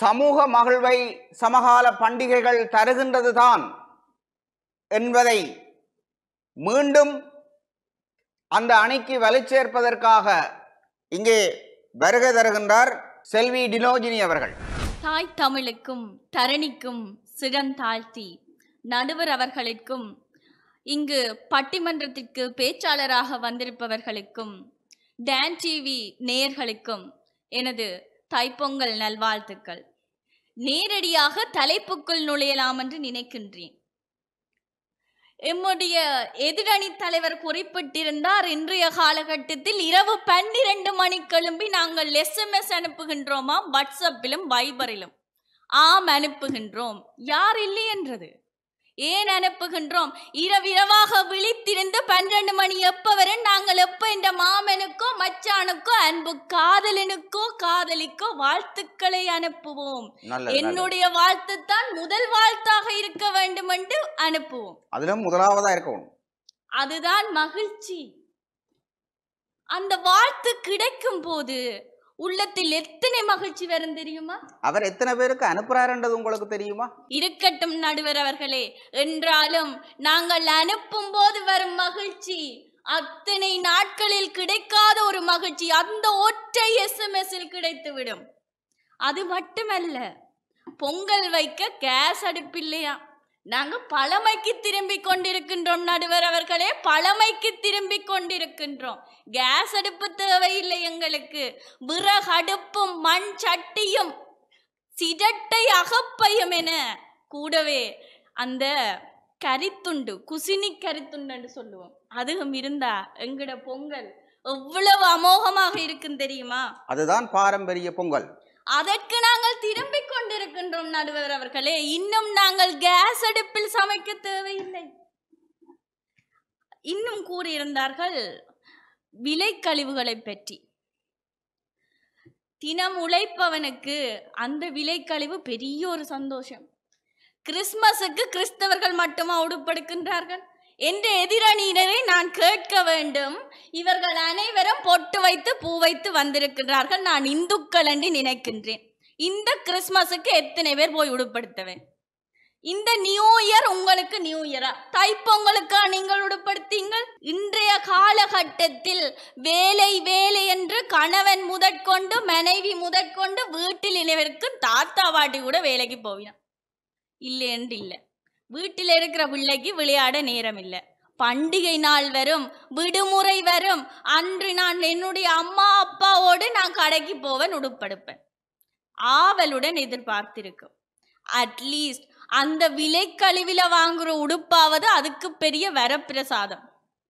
சமூக மகிழ்வை சமகால பண்டிகைகள் தருகின்றதுதான் என்பதை மீண்டும் அந்த அணிக்கு வலுச்சேர்ப்பதற்காக இங்கே வருகை தருகின்றார் செல்வி டினோஜினி அவர்கள் தாய் தமிழுக்கும் தரணிக்கும் சிறந்தாழ்த்தி நடுவர் அவர்களுக்கும் இங்கு பட்டிமன்றத்திற்கு பேச்சாளராக வந்திருப்பவர்களுக்கும் டான் டிவி நேயர்களுக்கும் எனது தைப்பொங்கல் நல்வாழ்த்துக்கள் நேரடியாக தலைப்புக்குள் நுழையலாம் என்று நினைக்கின்றேன் எம்முடைய எதிரணி தலைவர் குறிப்பிட்டிருந்தார் இன்றைய காலகட்டத்தில் இரவு பன்னிரண்டு மணி கிளம்பி நாங்கள் எஸ்எம்எஸ் அனுப்புகின்றோமா வாட்ஸ்அப்பிலும் வைபரிலும் ஆம் அனுப்புகின்றோம் யார் இல்லை என்றது ஏன் அனுப்புகின்றோம் இரவிரவாக விழித்திருந்து பன்னிரண்டு மணி எப்ப வரை நாங்கள் எப்ப இந்த மாமனுக்கோ மச்சானுக்கோ அன்பு காதலனுக்கோ காதலிக்கோ வாழ்த்துக்களை அனுப்புவோம் நல்லது, நல்லது என்னுடைய வாழ்த்து தான் முதல் வாழ்த்தாக இருக்க வேண்டும் என்று அனுப்புவோம் அதிலும் முதலாவதா இருக்கணும் அதுதான் மகிழ்ச்சி அந்த வாழ்த்து கிடைக்கும் போது உள்ளத்தில் எத்தனை மகிழ்ச்சி வரும் தெரியுமா அவர் எத்தனை பேருக்கு அனுப்புறாருன்றது உங்களுக்கு தெரியுமா இருக்கட்டும் நடுவர் அவர்களே என்றாலும் நாங்கள் அனுப்பும் போது வரும் மகிழ்ச்சி அத்தனை நாட்களில் கிடைக்காத ஒரு மகிழ்ச்சி அந்த ஒற்றை எஸ்எம்எஸ்ஸில் கிடைத்துவிடும் அது மட்டுமல்ல பொங்கல் வைக்க கேஸ் அடுப்பில்லையா நாங்க பழமைக்கு திரும்பி கொண்டிருக்கின்றோம் நடுவர் அவர்களே பழமைக்கு திரும்பி கொண்டிருக்கின்றோம் கேஸ் அடுப்பு தேவையில்லை எங்களுக்கு விறகு அடுப்பும் மண் சட்டியும் சிரட்டை அகப்பையும் என கூடவே அந்த கரித்துண்டு குசினி கரித்துண்டுன்னு சொல்லுவோம் அதுவும் இருந்தா எங்கட பொங்கல் எவ்வளவு அமோகமாக இருக்கும் தெரியுமா அதுதான் பாரம்பரிய பொங்கல் அதற்கு நாங்கள் திரும்பிக் கொண்டிருக்கின்றோம் நடுவர் அவர்களே இன்னும் நாங்கள் கேஸ் அடுப்பில் சமைக்க தேவையில்லை இன்னும் கூறியிருந்தார்கள் விலை கழிவுகளை பற்றி தினம் உழைப்பவனுக்கு அந்த விலைக்கழிவு பெரிய ஒரு சந்தோஷம் கிறிஸ்மஸுக்கு கிறிஸ்தவர்கள் மட்டுமா உடுப்படுக்கின்றார்கள் என்ற எதிரணியினரை நான் கேட்க வேண்டும் இவர்கள் அனைவரும் பொட்டு வைத்து பூ வைத்து வந்திருக்கிறார்கள் நான் இந்துக்கள் என்று நினைக்கின்றேன் இந்த கிறிஸ்மஸுக்கு எத்தனை பேர் போய் உடுப்படுத்தவேன் இந்த நியூ இயர் உங்களுக்கு நியூ இயரா தைப்பொங்கலுக்கா நீங்கள் உடுப்படுத்தீங்கள் இன்றைய காலகட்டத்தில் வேலை வேலை என்று கணவன் முதற்கொண்டு மனைவி முதற்கொண்டு வீட்டில் இளைவருக்கு தாத்தா பாட்டி கூட வேலைக்கு போவினான் இல்லை என்று இல்லை வீட்டில் இருக்கிற பிள்ளைக்கு விளையாட நேரம் இல்லை பண்டிகை நாள் வரும் விடுமுறை வரும் அன்று நான் என்னுடைய அம்மா அப்பாவோடு நான் கடைக்கு போவேன் உடுப்படுப்பேன் ஆவலுடன் எதிர்பார்த்திருக்கும் அட்லீஸ்ட் அந்த விலை கழிவில வாங்குற உடுப்பாவது அதுக்கு பெரிய வரப்பிரசாதம்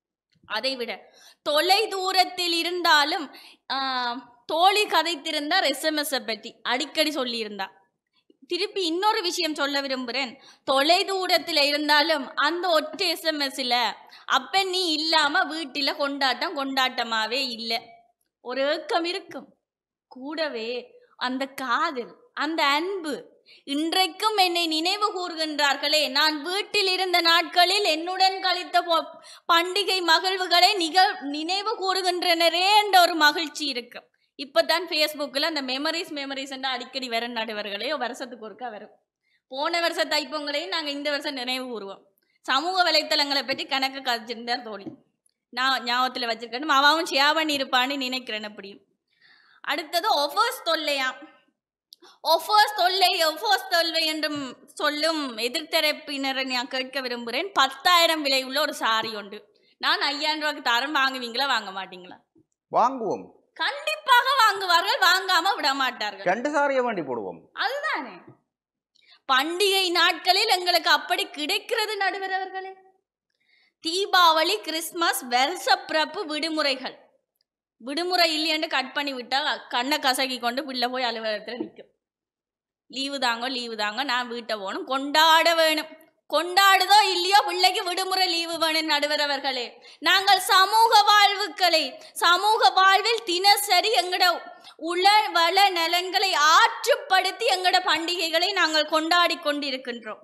அதை விட தொலை தூரத்தில் இருந்தாலும் ஆஹ், தோழி கதைத்திருந்தார் எஸ்எம்எஸ் பற்றி அடிக்கடி சொல்லியிருந்தா திருப்பி இன்னொரு விஷயம் சொல்ல விரும்புகிறேன் தொலை தூரத்தில் இருந்தாலும் அந்த ஒற்றை எஸ்எம்எஸ்ல அப்ப நீ இல்லாம வீட்டில கொண்டாட்டம் கொண்டாட்டமாவே இல்லை ஒரு ஏக்கம் இருக்கும் கூடவே அந்த காதல் அந்த அன்பு இன்றைக்கும் என்னை நினைவு கூறுகின்றார்களே நான் வீட்டில் இருந்த நாட்களில் என்னுடன் கழித்த பொ- பண்டிகை மகிழ்வுகளை நிகழ் நினைவு கூறுகின்றனரே என்ற ஒரு மகிழ்ச்சி இருக்கு இப்பதான் ஃபேஸ்புக்கில் அந்த மெமரிஸ் மெமரிஸ் என்று அடிக்கடி வர நடுவர்களே வருஷத்துக்கு ஒருக்கா வரும் போன வருஷ தைப்பொங்கலையும் நாங்கள் இந்த வருஷம் நினைவு கூறுவோம் சமூக வலைத்தளங்களை பற்றி கணக்கு கதைச்சிருந்தார் தோழி நான் ஞாபகத்தில் வச்சிருக்கேன் அவாவும் ஷேர் பண்ணியிருப்பான்னு நினைக்கிறேன் அப்படியும் அடுத்தது ஒஃபர்ஸ் தொல்லையாம் ஒஃபர்ஸ் தொல்லை ஒஃபர்ஸ் தொல்லை என்றும் சொல்லும் எதிர்த்தரப்பினரை நான் கேட்க விரும்புகிறேன் பத்தாயிரம் விலை உள்ள ஒரு சாரி உண்டு நான் ஐயாயிரம் ரூபாய்க்கு தரம் வாங்குவீங்களா வாங்க மாட்டீங்களா வாங்குவோம் கண்டிப்பாக வாங்குவார்கள் வாங்காம விட மாட்டார்கள் ரெண்டு சாரியை வண்டி போடுவோம் அதுதானே பண்டிகை நாட்களில் எங்களுக்கு அப்படி கிடைக்கிறது நடுவர் அவர்களே தீபாவளி கிறிஸ்மஸ் வருஷப்பிறப்பு விடுமுறைகள் விடுமுறை இல்லையென்று கட் பண்ணி விட்டா கண்ணை கசக்கி கொண்டு பிள்ளை போய் அலுவலகத்தில் நிற்கும் லீவு தாங்க லீவு தாங்க நான் வீட்டை போகணும் கொண்டாட வேணும் கொண்டாடுதோ இல்லையோ பிள்ளைக்கு விடுமுறை லீவு வேணும் நடுவர் அவர்களே நாங்கள் சமூக வாழ்வுகளை சமூக வாழ்வில் தினசரி எங்கட உள வள நலன்களை ஆற்றுப்படுத்தி எங்கட பண்டிகைகளை நாங்கள் கொண்டாடி கொண்டிருக்கின்றோம்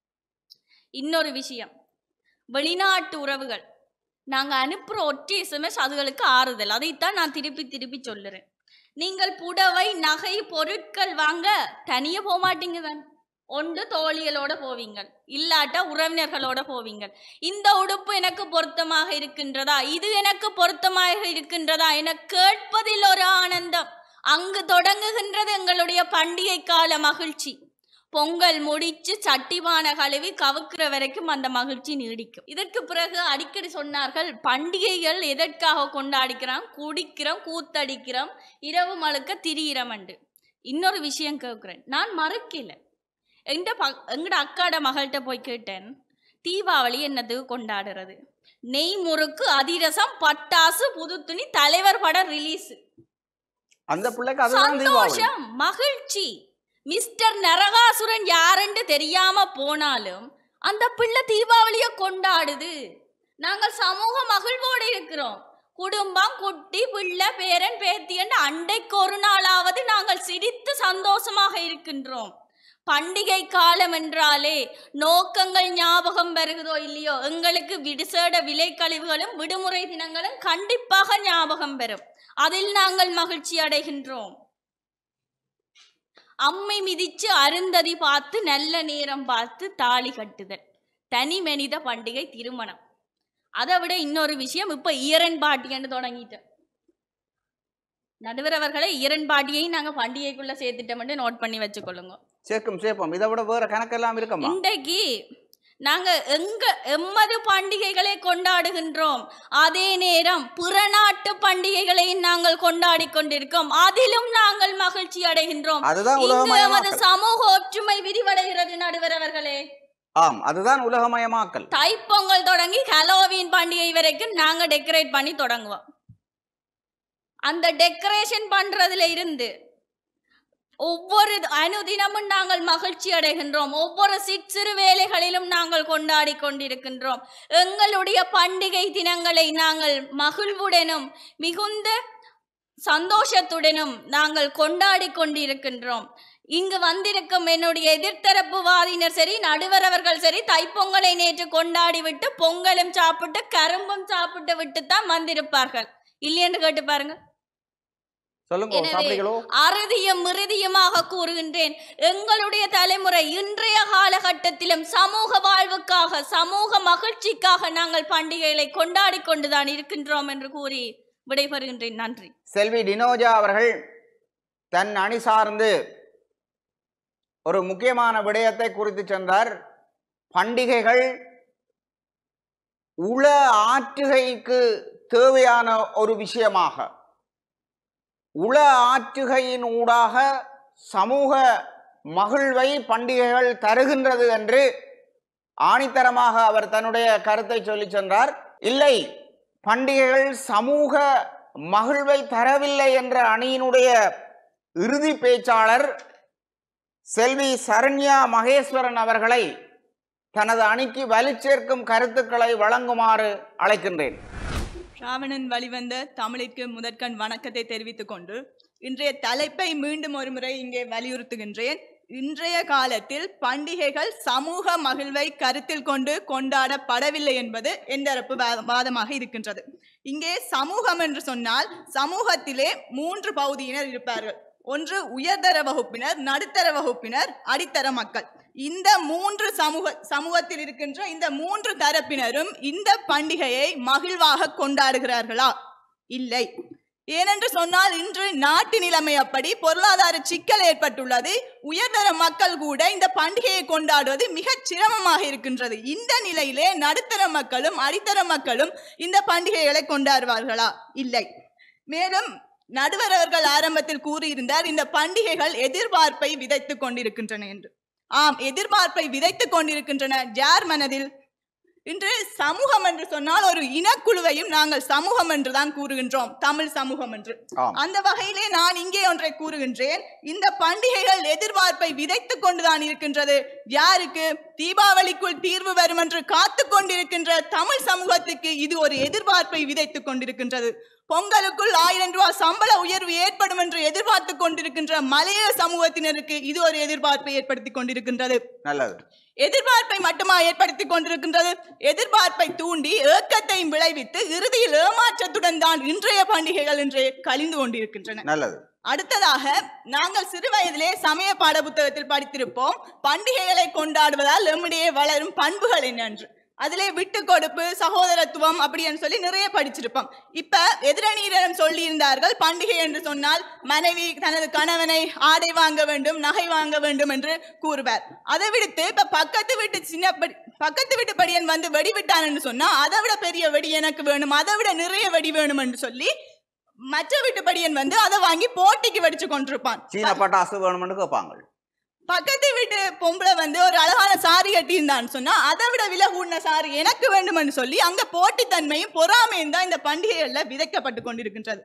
இன்னொரு விஷயம் வெளிநாட்டு உறவுகள் நாங்க அனுப்புற ஒற்றை எஸ்எம்எஸ் அதுகளுக்கு ஆறுதல் அதைத்தான் நான் திருப்பி திருப்பி சொல்லுறேன் நீங்கள் புடவை நகை பொருட்கள் வாங்க தனியே போக மாட்டீங்க தான் ஒன்று தோழிகளோட போவீங்க இல்லாட்டா உறவினர்களோட போவீங்க இந்த உடுப்பு எனக்கு பொருத்தமாக இருக்கின்றதா இது எனக்கு பொருத்தமாக இருக்கின்றதா என கேட்பதில் ஒரு ஆனந்தம் அங்கு தொடங்குகின்றது எங்களுடைய பண்டிகை கால மகிழ்ச்சி பொங்கல் முடிச்சு சட்டிவான கழுவி கவுக்கிற வரைக்கும் அந்த மகிழ்ச்சி நீடிக்கும் இதற்கு பிறகு அடிக்கடி சொன்னார்கள் பண்டிகைகள் எதற்காக கொண்டாடிக்கிறோம் குடிக்கிறோம் கூத்தடிக்கிறோம் இரவு மழுக்க திரியிறம் அண்டு இன்னொரு விஷயம் கேட்குறேன் நான் மறுக்கல எங்க ப எங்கட அக்காட மகள்கிட்ட போய் கேட்டேன் தீபாவளி என்னதுக்கு கொண்டாடுறது நெய் முறுக்கு அதிரசம் பட்டாசு புது துணி தலைவர் படம் ரிலீஸ் அந்த பிள்ளைக்கு அதுதான் தீபாவளி சந்தோஷம் மகிழ்ச்சி மிஸ்டர் நரகாசுரன் யாருன்னு தெரியாம போனாலும் அந்த பிள்ளை தீபாவளிய கொண்டாடுது நாங்கள் சமூக மகிழ்வோடு இருக்கிறோம் குடும்பம் குட்டி பிள்ளை பேரன் பேத்தி என்று அண்டைக்கு ஒரு நாளாவது நாங்கள் சிரித்து சந்தோஷமாக இருக்கின்றோம் பண்டிகை காலம் என்றாலே நோக்கங்கள் ஞாபகம் வருகிறதோ இல்லையோ எங்களுக்கு விடுசேட விலை கழிவுகளும் விடுமுறை தினங்களும் கண்டிப்பாக ஞாபகம் வரும் அதில் நாங்கள் மகிழ்ச்சி அடைகின்றோம் அம்மை மிதிச்சு அருந்ததி பார்த்து நல்ல நேரம் பார்த்து தாலி கட்டுதல் தனி மனித பண்டிகை திருமணம் அதை விட இன்னொரு விஷயம் இப்ப ஈரன் பாட்டின்னு தொடங்கிட்டோம் நடுவர் அவர்களை ஈரன் பாட்டியையும் நாங்க பண்டிகைக்குள்ள சேர்த்துட்டோம்னு நோட் பண்ணி வச்சுக்கொள்ளுங்க சேர்க்கும் சேர்ப்போம் இதை விட வேற கணக்கெல்லாம் இருக்கம்மா இன்றைக்கு நாங்க எங்க எம்மது பண்டிகைகளை கொண்டாடுகின்றோம் அதே நேரம் பிற நாட்டு பண்டிகைகளையும் நாங்கள் கொண்டாடி கொண்டிருக்கோம் அதிலும் நாங்கள் மகிழ்ச்சி அடைகின்றோம் அதுதான் இங்கு எமது உலகமயமாக்கல் சமூக ஒற்றுமை விரிவடைகிறது நடுவர் அவர்களே ஆம் அதுதான் உலகமயமாக்கல் தைப்பொங்கல் தொடங்கி ஹலோவீன் பண்டிகை வரைக்கும் நாங்க டெக்கரேட் பண்ணி தொடங்குவோம் அந்த டெக்கரேஷன் பண்றதுல இருந்து ஒவ்வொரு அனுதினமும் நாங்கள் மகிழ்ச்சி அடைகின்றோம் ஒவ்வொரு சிற்சிறு வேலைகளிலும் நாங்கள் கொண்டாடி கொண்டிருக்கின்றோம் எங்களுடைய பண்டிகை தினங்களை நாங்கள் மகிழ்வுடனும் மிகுந்த சந்தோஷத்துடனும் நாங்கள் கொண்டாடி கொண்டிருக்கின்றோம் இங்கு வந்திருக்கும் என்னுடைய எதிர்த்தரப்பு வாதினர் சரி நடுவர் அவர்கள் சரி தைப்பொங்கலை நேற்று கொண்டாடி விட்டு பொங்கலும் சாப்பிட்டு கரும்பும் சாப்பிட்டு விட்டு தான் வந்திருப்பார்கள் இல்லையென்று கேட்டு பாருங்க சொல்லுங்க எனவே, சாப்பிடுங்களோ அறுதியும் மிருதியுமாக கூறுகின்றேன் எங்களுடைய தலைமுறை இன்றைய காலகட்டத்திலும் சமூக வாழ்வுக்காக சமூக மகிழ்ச்சிக்காக நாங்கள் பண்டிகைகளை கொண்டாடி கொண்டுதான் இருக்கின்றோம் என்று கூறி விடைபெறுகின்றேன் நன்றி செல்வி டினோஜா அவர்கள் தன் அணி சார்ந்து ஒரு முக்கியமான விடயத்தை குறித்து சென்றார் பண்டிகைகள் உள ஆற்றுகைக்கு தேவையான ஒரு விஷயமாக உள ஆற்றுகையின் ஊடாக சமூக மகிழ்வை பண்டிகைகள் தருகின்றது என்று ஆணித்தரமாக அவர் தன்னுடைய கருத்தை சொல்லி சென்றார் இல்லை பண்டிகைகள் சமூக மகிழ்வை தரவில்லை என்ற அணியினுடைய இறுதி பேச்சாளர் செல்வி சரண்யா மகேஸ்வரன் அவர்களை தனது அணிக்கு வலுச்சேர்க்கும் கருத்துக்களை வழங்குமாறு அழைக்கின்றேன் ராவணன் வழிவந்த தமிழிற்கு முதற்கண் வணக்கத்தை தெரிவித்துக் கொண்டு இன்றைய தலைப்பை மீண்டும் ஒருமுறை இங்கே வலியுறுத்துகின்றேன் இன்றைய காலத்தில் பண்டிகைகள் சமூக மகிழ்வை கருத்தில் கொண்டு கொண்டாடப்படவில்லை என்பது எந்தரப்பு வா- வாதமாக இருக்கின்றது இங்கே சமூகம் என்று சொன்னால் சமூகத்திலே மூன்று பகுதியினர் இருப்பார்கள் ஒன்று உயர்தர வகுப்பினர் நடுத்தர வகுப்பினர் அடித்தர மக்கள் இந்த மூன்று சமூக சமூகத்தில் இருக்கின்ற இந்த மூன்று தரப்பினரும் இந்த பண்டிகையை மகிழ்வாக கொண்டாடுகிறார்களா இல்லை ஏனென்று சொன்னால் இன்று நாட்டு நிலைமை அப்படி பொருளாதார சிக்கல் ஏற்பட்டுள்ளது உயர்தர மக்கள் கூட இந்த பண்டிகையை கொண்டாடுவது மிகச் சிரமமாக இருக்கின்றது இந்த நிலையிலே நடுத்தர மக்களும் அடித்தர மக்களும் இந்த பண்டிகைகளை கொண்டாடுவார்களா இல்லை மேலும் நடுவர் அவர்கள் ஆரம்பத்தில் கூறியிருந்தார் இந்த பண்டிகைகள் எதிர்பார்ப்பை விதைத்துக் கொண்டிருக்கின்றன என்று ஆம் எதிர்பார்ப்பை விதைத்துக் கொண்டிருக்கின்றன யார் மனதில் இன்று சமூகம் என்று சொன்னால் ஒரு இனக்குழுவையும் நாங்கள் சமூகம் என்று தான் கூறுகின்றோம் தமிழ் சமூகம் என்று ஆம் அந்த வகையிலே நான் இங்கே ஒன்றை கூறுகின்றேன் இந்த பண்டிகைகள் எதிர்பார்ப்பை விதைத்துக் கொண்டுதான் இருக்கின்றது யாருக்கு தீபாவளிக்குள் தீர்வு வரும் என்று காத்து கொண்டிருக்கின்ற தமிழ் சமூகத்துக்கு இது ஒரு எதிர்பார்ப்பை விதைத்துக் கொண்டிருக்கின்றது பொங்கலுக்குள் ஆயிரம் ரூபாய் சம்பள உயர்வு ஏற்படும் என்று எதிர்பார்த்து கொண்டிருக்கின்ற மலைய சமூகத்தினருக்கு இது ஒரு எதிர்பார்ப்பை ஏற்படுத்தி கொண்டிருக்கின்றது நல்லது எதிர்பார்ப்பை மட்டுமா ஏற்படுத்தி கொண்டிருக்கின்றது எதிர்பார்ப்பை தூண்டி ஏக்கத்தையும் விளைவித்து இறுதியில் ஏமாற்றத்துடன் தான் இன்றைய பண்டிகைகள் என்று கழிந்து கொண்டிருக்கின்றன நல்லது அடுத்ததாக நாங்கள் சிறு வயதிலே சமய பாட புத்தகத்தில் படித்திருப்போம் பண்டிகைகளை கொண்டாடுவதால் நம்முடைய வளரும் பண்புகள் என்னென்று அதிலே விட்டு கொடுப்பு சகோதரத்துவம் அப்படின்னு சொல்லி நிறைய படிச்சிருப்போம் இப்ப எதிரணியிடம் சொல்லி இருந்தார்கள் பண்டிகை என்று சொன்னால் மனைவி தனது கணவனை ஆடை வாங்க வேண்டும் நகை வாங்க வேண்டும் என்று கூறுவார் அதை விடுத்து இப்ப பக்கத்து வீட்டு சின்ன படி- பக்கத்து வீட்டு படியன் வந்து வெடி விட்டான் என்று சொன்னா அதை விட பெரிய வெடி எனக்கு வேணும் அதை விட நிறைய வெடி வேணும் என்று சொல்லி மற்ற வீட்டு படியன் வந்து அதை வாங்கி போட்டிக்கு வெடிச்சு கொண்டிருப்பான் சீன பட்டாசு வேணும்னு கேட்பாங்க பக்கத்து வீட்டு பொம்பளை வந்து ஒரு அழகான சாரி கட்டியிருந்தான்னு சொன்னா அதை விட விலை கூடின சாரி எனக்கு வேண்டும்னு சொல்லி அங்க போட்டித்தன்மையும் பொறாமையும் தான் இந்த பண்டிகைகள்ல விதைக்கப்பட்டு கொண்டிருக்கின்றது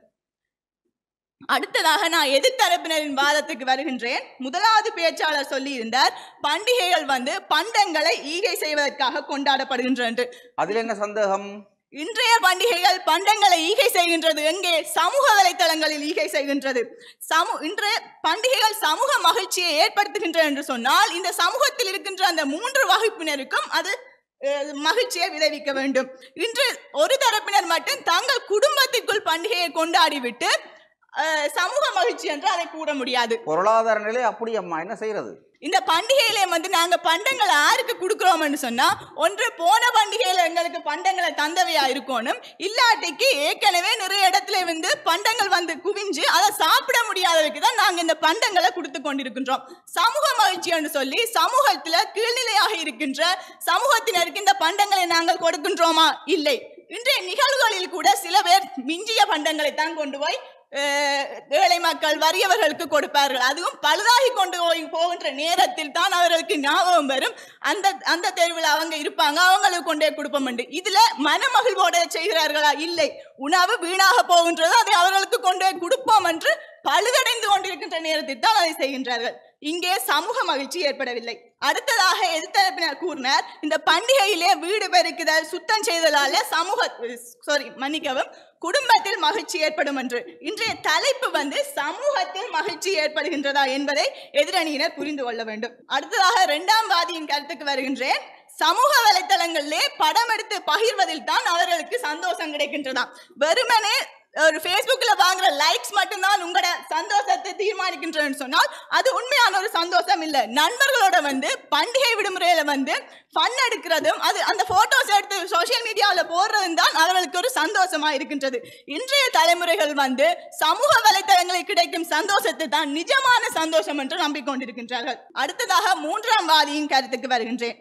அடுத்ததாக நான் எதிர்த்தரப்பினரின் வாதத்துக்கு வருகின்றேன் முதலாவது பேச்சாளர் சொல்லி இருந்தார் பண்டிகைகள் வந்து பண்டங்களை ஈகை செய்வதற்காக கொண்டாடப்படுகின்றன அதுல என்ன சந்தேகம் இன்றைய பண்டிகைகள் பண்டங்களை ஈகை செய்கின்றது எங்கே சமூக வலைத்தளங்களில் ஈகை செய்கின்றது சமூ இன்றைய பண்டிகைகள் சமூக மகிழ்ச்சியை ஏற்படுத்துகின்றன என்று சொன்னால் இந்த சமூகத்தில் இருக்கின்ற அந்த மூன்று வகுப்பினருக்கும் அது அஹ், மகிழ்ச்சியை விளைவிக்க வேண்டும் இன்று ஒரு தரப்பினர் மட்டும் தங்கள் குடும்பத்திற்குள் பண்டிகையை கொண்டாடிவிட்டு அஹ், சமூக மகிழ்ச்சி என்று அதை கூற முடியாது பொருளாதார நிலை அப்படி அம்மா என்ன செய்யறது இந்த பண்டிகையில வந்து நாங்க பண்டங்களை யாருக்கு கொடுக்குறோம்னு சொன்னா ஒன்று போன பண்டிகையில எங்களுக்கு பண்டங்களை தந்தவையா இருக்கணும் இல்லாட்டிக்கு ஏற்கனவே நிறைய இடத்துல வந்து பண்டங்கள் வந்து குவிஞ்சு அதை சாப்பிட முடியாதவைக்கு தான் நாங்க இந்த பண்டங்களை கொடுத்து கொண்டிருக்கின்றோம் சமூக மகிழ்ச்சின்னு சொல்லி சமூகத்துல கீழ்நிலையாக இருக்கின்ற சமூகத்தினருக்கு இந்த பண்டங்களை நாங்கள் கொடுக்கின்றோமா இல்லை இன்றைய நிகழ்வுகளில் கூட சில பேர் மிஞ்சிய பண்டங்களை தான் கொண்டு போய் அஹ், ஏழை மக்கள் வறியவர்களுக்கு கொடுப்பார்கள் அதுவும் பழுதாகி கொண்டு போய் போகின்ற நேரத்தில் தான் அவர்களுக்கு ஞாபகம் வரும் அந்த அந்த தெருவில் அவங்க இருப்பாங்க அவங்களுக்கு கொண்டே கொடுப்போம் என்று இதுல மனமகிழ்வோட செய்கிறார்களா இல்லை உணவு வீணாக போகின்றது அதை அவர்களுக்கு கொண்டே கொடுப்போம் என்று பழுதடைந்து கொண்டிருக்கின்ற நேரத்தில் தான் அதை செய்கின்றார்கள் இங்கே சமூக மகிழ்ச்சி ஏற்படவில்லை அடுத்ததாக எதிர்த்தரப்பினர் கூறினார் இந்த பண்டிகையிலே வீடு பெருக்குதல் சுத்தம் செய்தலால சமூக சாரி மன்னிக்கவும் குடும்பத்தில் மகிழ்ச்சி ஏற்படும் என்று இன்றைய தலைப்பு வந்து சமூகத்தில் மகிழ்ச்சி ஏற்படுகின்றதா என்பதை எதிரணியினர் புரிந்து கொள்ள வேண்டும் அடுத்ததாக இரண்டாம் வாதியின் கருத்துக்கு வருகின்றேன் சமூக வலைத்தளங்களிலே படம் எடுத்து பகிர்வதில் தான் அவர்களுக்கு சந்தோஷம் கிடைக்கின்றதாம் வெறுமனே ஒரு Facebookல வாங்குற லைக்ஸ் மட்டும்தான் உங்களோட சந்தோஷத்தை தீர்மானிக்கின்றன்னு சொன்னால் அது உண்மையான ஒரு சந்தோஷம் இல்ல நண்பர்களோட வந்து பண்டிகை விடுமுறையில வந்து ஃபன் எடுக்கிறதும் அது அந்த போட்டோஸ் எடுத்து சோஷியல் மீடியாவுல போடுறதும் தான் அவர்களுக்கு ஒரு சந்தோஷமா இருக்கின்றது இன்றைய தலைமுறைகள் வந்து சமூக வலைத்தளங்களில் கிடைக்கும் சந்தோஷத்தை தான் நிஜமான சந்தோஷம் என்று நம்பிக்கொண்டிருக்கின்றார்கள் அடுத்ததாக மூன்றாம் வாதியின் கருத்துக்கு வருகின்றேன்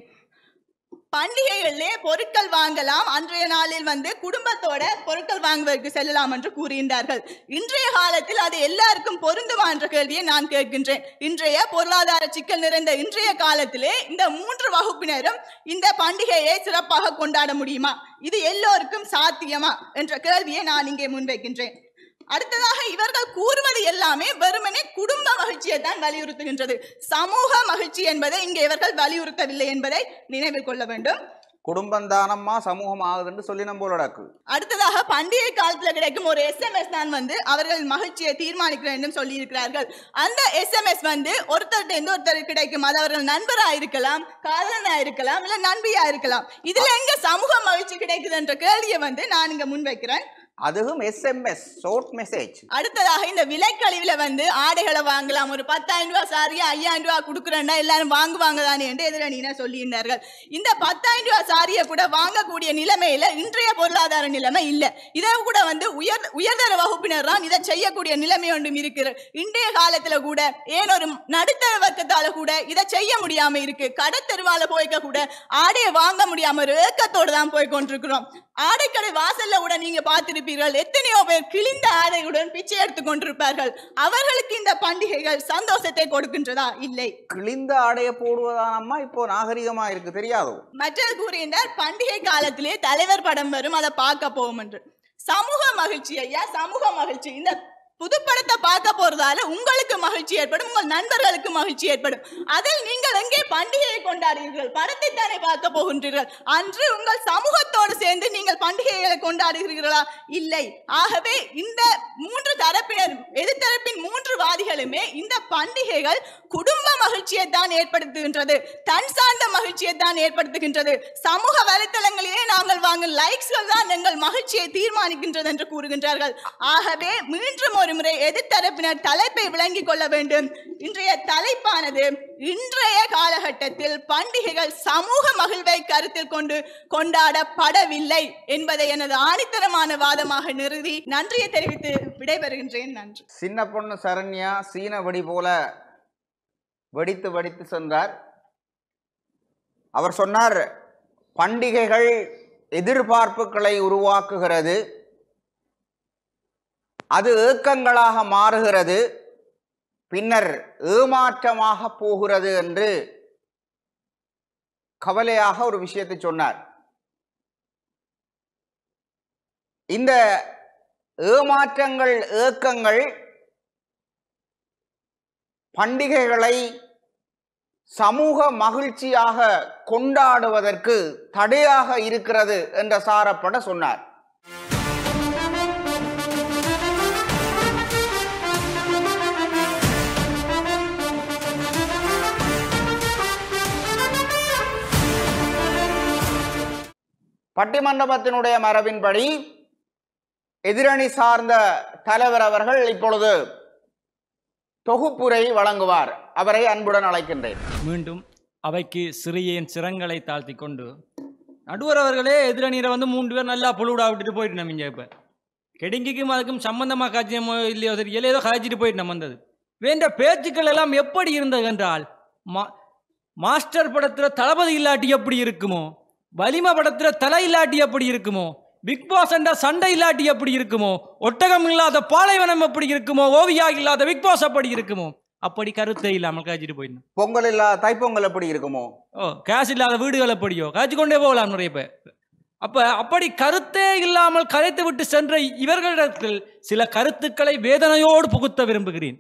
பண்டிகைகளிலே பொருட்கள் வாங்கலாம் அன்றைய நாளில் வந்து குடும்பத்தோட பொருட்கள் வாங்குவதற்கு செல்லலாம் என்று கூறுகின்றார்கள் இன்றைய காலத்தில் அது எல்லாருக்கும் பொருந்துமா என்ற கேள்வியை நான் கேட்கின்றேன் இன்றைய பொருளாதார சிக்கல் நிறைந்த இன்றைய காலத்திலே இந்த மூன்று வகுப்பினரும் இந்த பண்டிகையை சிறப்பாக கொண்டாட முடியுமா இது எல்லோருக்கும் சாத்தியமா என்ற கேள்வியை நான் இங்கே முன்வைக்கின்றேன் அடுத்ததாக இவர்கள் கூறுவது எல்லாமே வெறுமனே குடும்ப மகிழ்ச்சியை தான் வலியுறுத்துகின்றது சமூக மகிழ்ச்சி என்பதை இங்கே இவர்கள் வலியுறுத்தவில்லை என்பதை நினைவில் கொள்ள வேண்டும் குடும்பம் தானம்மா சமூகம் ஆகுதுன்னு சொல்லி நம்ம நடக்கு அடுத்ததாக பண்டிகை காலத்துல கிடைக்கும் ஒரு எஸ்எம்எஸ் தான் வந்து அவர்கள் மகிழ்ச்சியை தீர்மானிக்கிறேன் என்று சொல்லி இருக்கிறார்கள் அந்த எஸ்எம்எஸ் வந்து ஒருத்தர்கிட்ட இருந்து ஒருத்தர் கிடைக்கும் அது அவர்கள் நண்பரா இருக்கலாம் காதலனா இருக்கலாம் இல்ல நண்பியா இருக்கலாம் இதுல எங்க சமூக மகிழ்ச்சி கிடைக்குது என்ற கேள்வியை வந்து நான் இங்க முன்வைக்கிறேன் அதுவும் எஸ்எம்எஸ் ஷார்ட் மெசேஜ் அடுத்ததாக இந்த விலைக்கழிவுல வந்து ஆடைகளை வாங்கலாம் ஒரு பத்தாயிரம் ரூபாய் சாரியா ஐயாயிரம் ரூபாய் கொடுக்குறேன்னா எல்லாரும் வாங்குவாங்க தானே என்று எதிரணியினர் சொல்லியிருந்தார்கள் இந்த பத்தாயிரம் ரூபாய் சாரியை கூட வாங்கக்கூடிய நிலைமையில இன்றைய பொருளாதார நிலைமை இல்லை இதை கூட வந்து உயர் உயர்தர வகுப்பினர் தான் இதை செய்யக்கூடிய நிலைமை ஒன்றும் இருக்கிறது இன்றைய காலத்துல கூட ஏன் ஒரு நடுத்தர வர்க்கத்தால கூட இதை செய்ய முடியாம இருக்கு கடத்தெருவால போய்க்க கூட ஆடையை வாங்க முடியாம ஒரு ஏக்கத்தோடு தான் போய் கொண்டிருக்கிறோம் ஆடைக்கடை வாசல்ல கூட நீங்க பார்த்திருப்பீர்கள் எத்தனையோ பேர் கிழிந்த ஆடையுடன் பிச்சை எடுத்துக் கொண்டிருப்பார்கள் அவர்களுக்கு இந்த பண்டிகைகள் சந்தோஷத்தை கொடுக்கின்றதா இல்லை கிழிந்த ஆடைய போடுவதானம்மா இப்போ நாகரிகமா இருக்கு தெரியாதோ மற்றது கூறுகின்றார் பண்டிகை காலத்திலே தலைவர் படம் வரும் அதை பார்க்க போவோம் என்று சமூக மகிழ்ச்சி ஐயா சமூக மகிழ்ச்சி இந்த புதுப்படத்தை பார்க்க போறதால உங்களுக்கு மகிழ்ச்சி ஏற்படும் உங்கள் நண்பர்களுக்கு மகிழ்ச்சி ஏற்படும் அதில் நீங்கள் எங்கே பண்டிகையை கொண்டாடுகிறீர்கள் படத்தை தானே பார்க்க போகின்றீர்கள் அன்று உங்கள் சமூகத்தோடு சேர்ந்து நீங்கள் பண்டிகைகளை கொண்டாடுகிறீர்களா இல்லை ஆகவே இந்த மூன்று தரப்பினர் எதிர்த்தரப்பின் மூன்று வாதிகளுமே இந்த பண்டிகைகள் குடும்ப மகிழ்ச்சியை தான் ஏற்படுத்துகின்றது தன் சார்ந்த மகிழ்ச்சியை தான் ஏற்படுத்துகின்றது சமூக வலைத்தளங்களிலே நாங்கள் வாங்கும் லைக்ஸ்கள் தான் எங்கள் மகிழ்ச்சியை தீர்மானிக்கின்றது என்று கூறுகின்றார்கள் ஆகவே மீண்டும் ஒரு முறை எதிர்த்தரப்பினர் தலைப்பை விளங்கிக் கொள்ள வேண்டும் இன்றைய தலைப்பானது இன்றைய காலகட்டத்தில் பண்டிகைகள் சமூக மகிழ்வை கருத்தில் கொண்டு கொண்டாடப்படவில்லை என்பதை எனது ஆணித்தரமான வாதமாக நிறுவி நன்றியை தெரிவித்து விடைபெறுகின்றேன் நன்றி சின்ன பொண்ணு சரண்யா சீன வெடி போல வெடித்து வெடித்து சென்றார் அவர் சொன்னார் பண்டிகைகள் எதிர்பார்ப்புகளை உருவாக்குகிறது அது ஏக்கங்களாக மாறுகிறது பின்னர் ஏமாற்றமாக போகிறது என்று கவலையாக ஒரு விஷயத்தை சொன்னார் இந்த ஏமாற்றங்கள் ஏக்கங்கள் பண்டிகைகளை சமூக மகிழ்ச்சியாக கொண்டாடுவதற்கு தடையாக இருக்கிறது என்ற சாரப்பட சொன்னார் பட்டிமண்டபத்தினுடைய மரபின்படி எதிரணி சார்ந்த தலைவர் அவர்கள் இப்பொழுது தொகுப்புரை வழங்குவார் அவரை அன்புடன் அழைக்கின்றேன் மீண்டும் அவைக்கு சிறியேன் சிரங்களை தாழ்த்தி கொண்டு நடுவர் அவர்களே எதிரணியரை வந்து மூன்று பேர் நல்லா புழுவிடா விட்டுட்டு போயிட்டு நம்ம இங்கே இப்போ கெடுங்கிக்கும் அதுக்கும் சம்பந்தமாக காட்சியமோ இல்லையோ தெரியல ஏதோ காய்ச்சிட்டு போயிட்டு நம்ம வந்தது வேண்ட பேச்சுக்கள் எல்லாம் எப்படி இருந்தது என்றால் மா மாஸ்டர் படத்தில் தளபதி இல்லாட்டி எப்படி இருக்குமோ வலிமை படத்தில் தலை இல்லாட்டி எப்படி இருக்குமோ பிக் பாஸ் என்ற சண்டை இல்லாட்டி எப்படி இருக்குமோ ஒட்டகம் இல்லாத பாலைவனம் எப்படி இருக்குமோ ஓவியா இல்லாத பிக் பாஸ் அப்படி இருக்குமோ அப்படி கருத்தே இல்லாமல் காய்ச்சிட்டு போயிடணும் பொங்கல் இல்லா தைப்பொங்கல் எப்படி இருக்குமோ ஓ கேஸ் இல்லாத வீடுகள் எப்படியோ காய்ச்சி கொண்டே போகலாம் நிறைய பேர் அப்ப அப்படி கருத்தே இல்லாமல் கரைத்து விட்டு சென்ற இவர்களிடத்தில் சில கருத்துக்களை வேதனையோடு புகுத்த விரும்புகிறேன்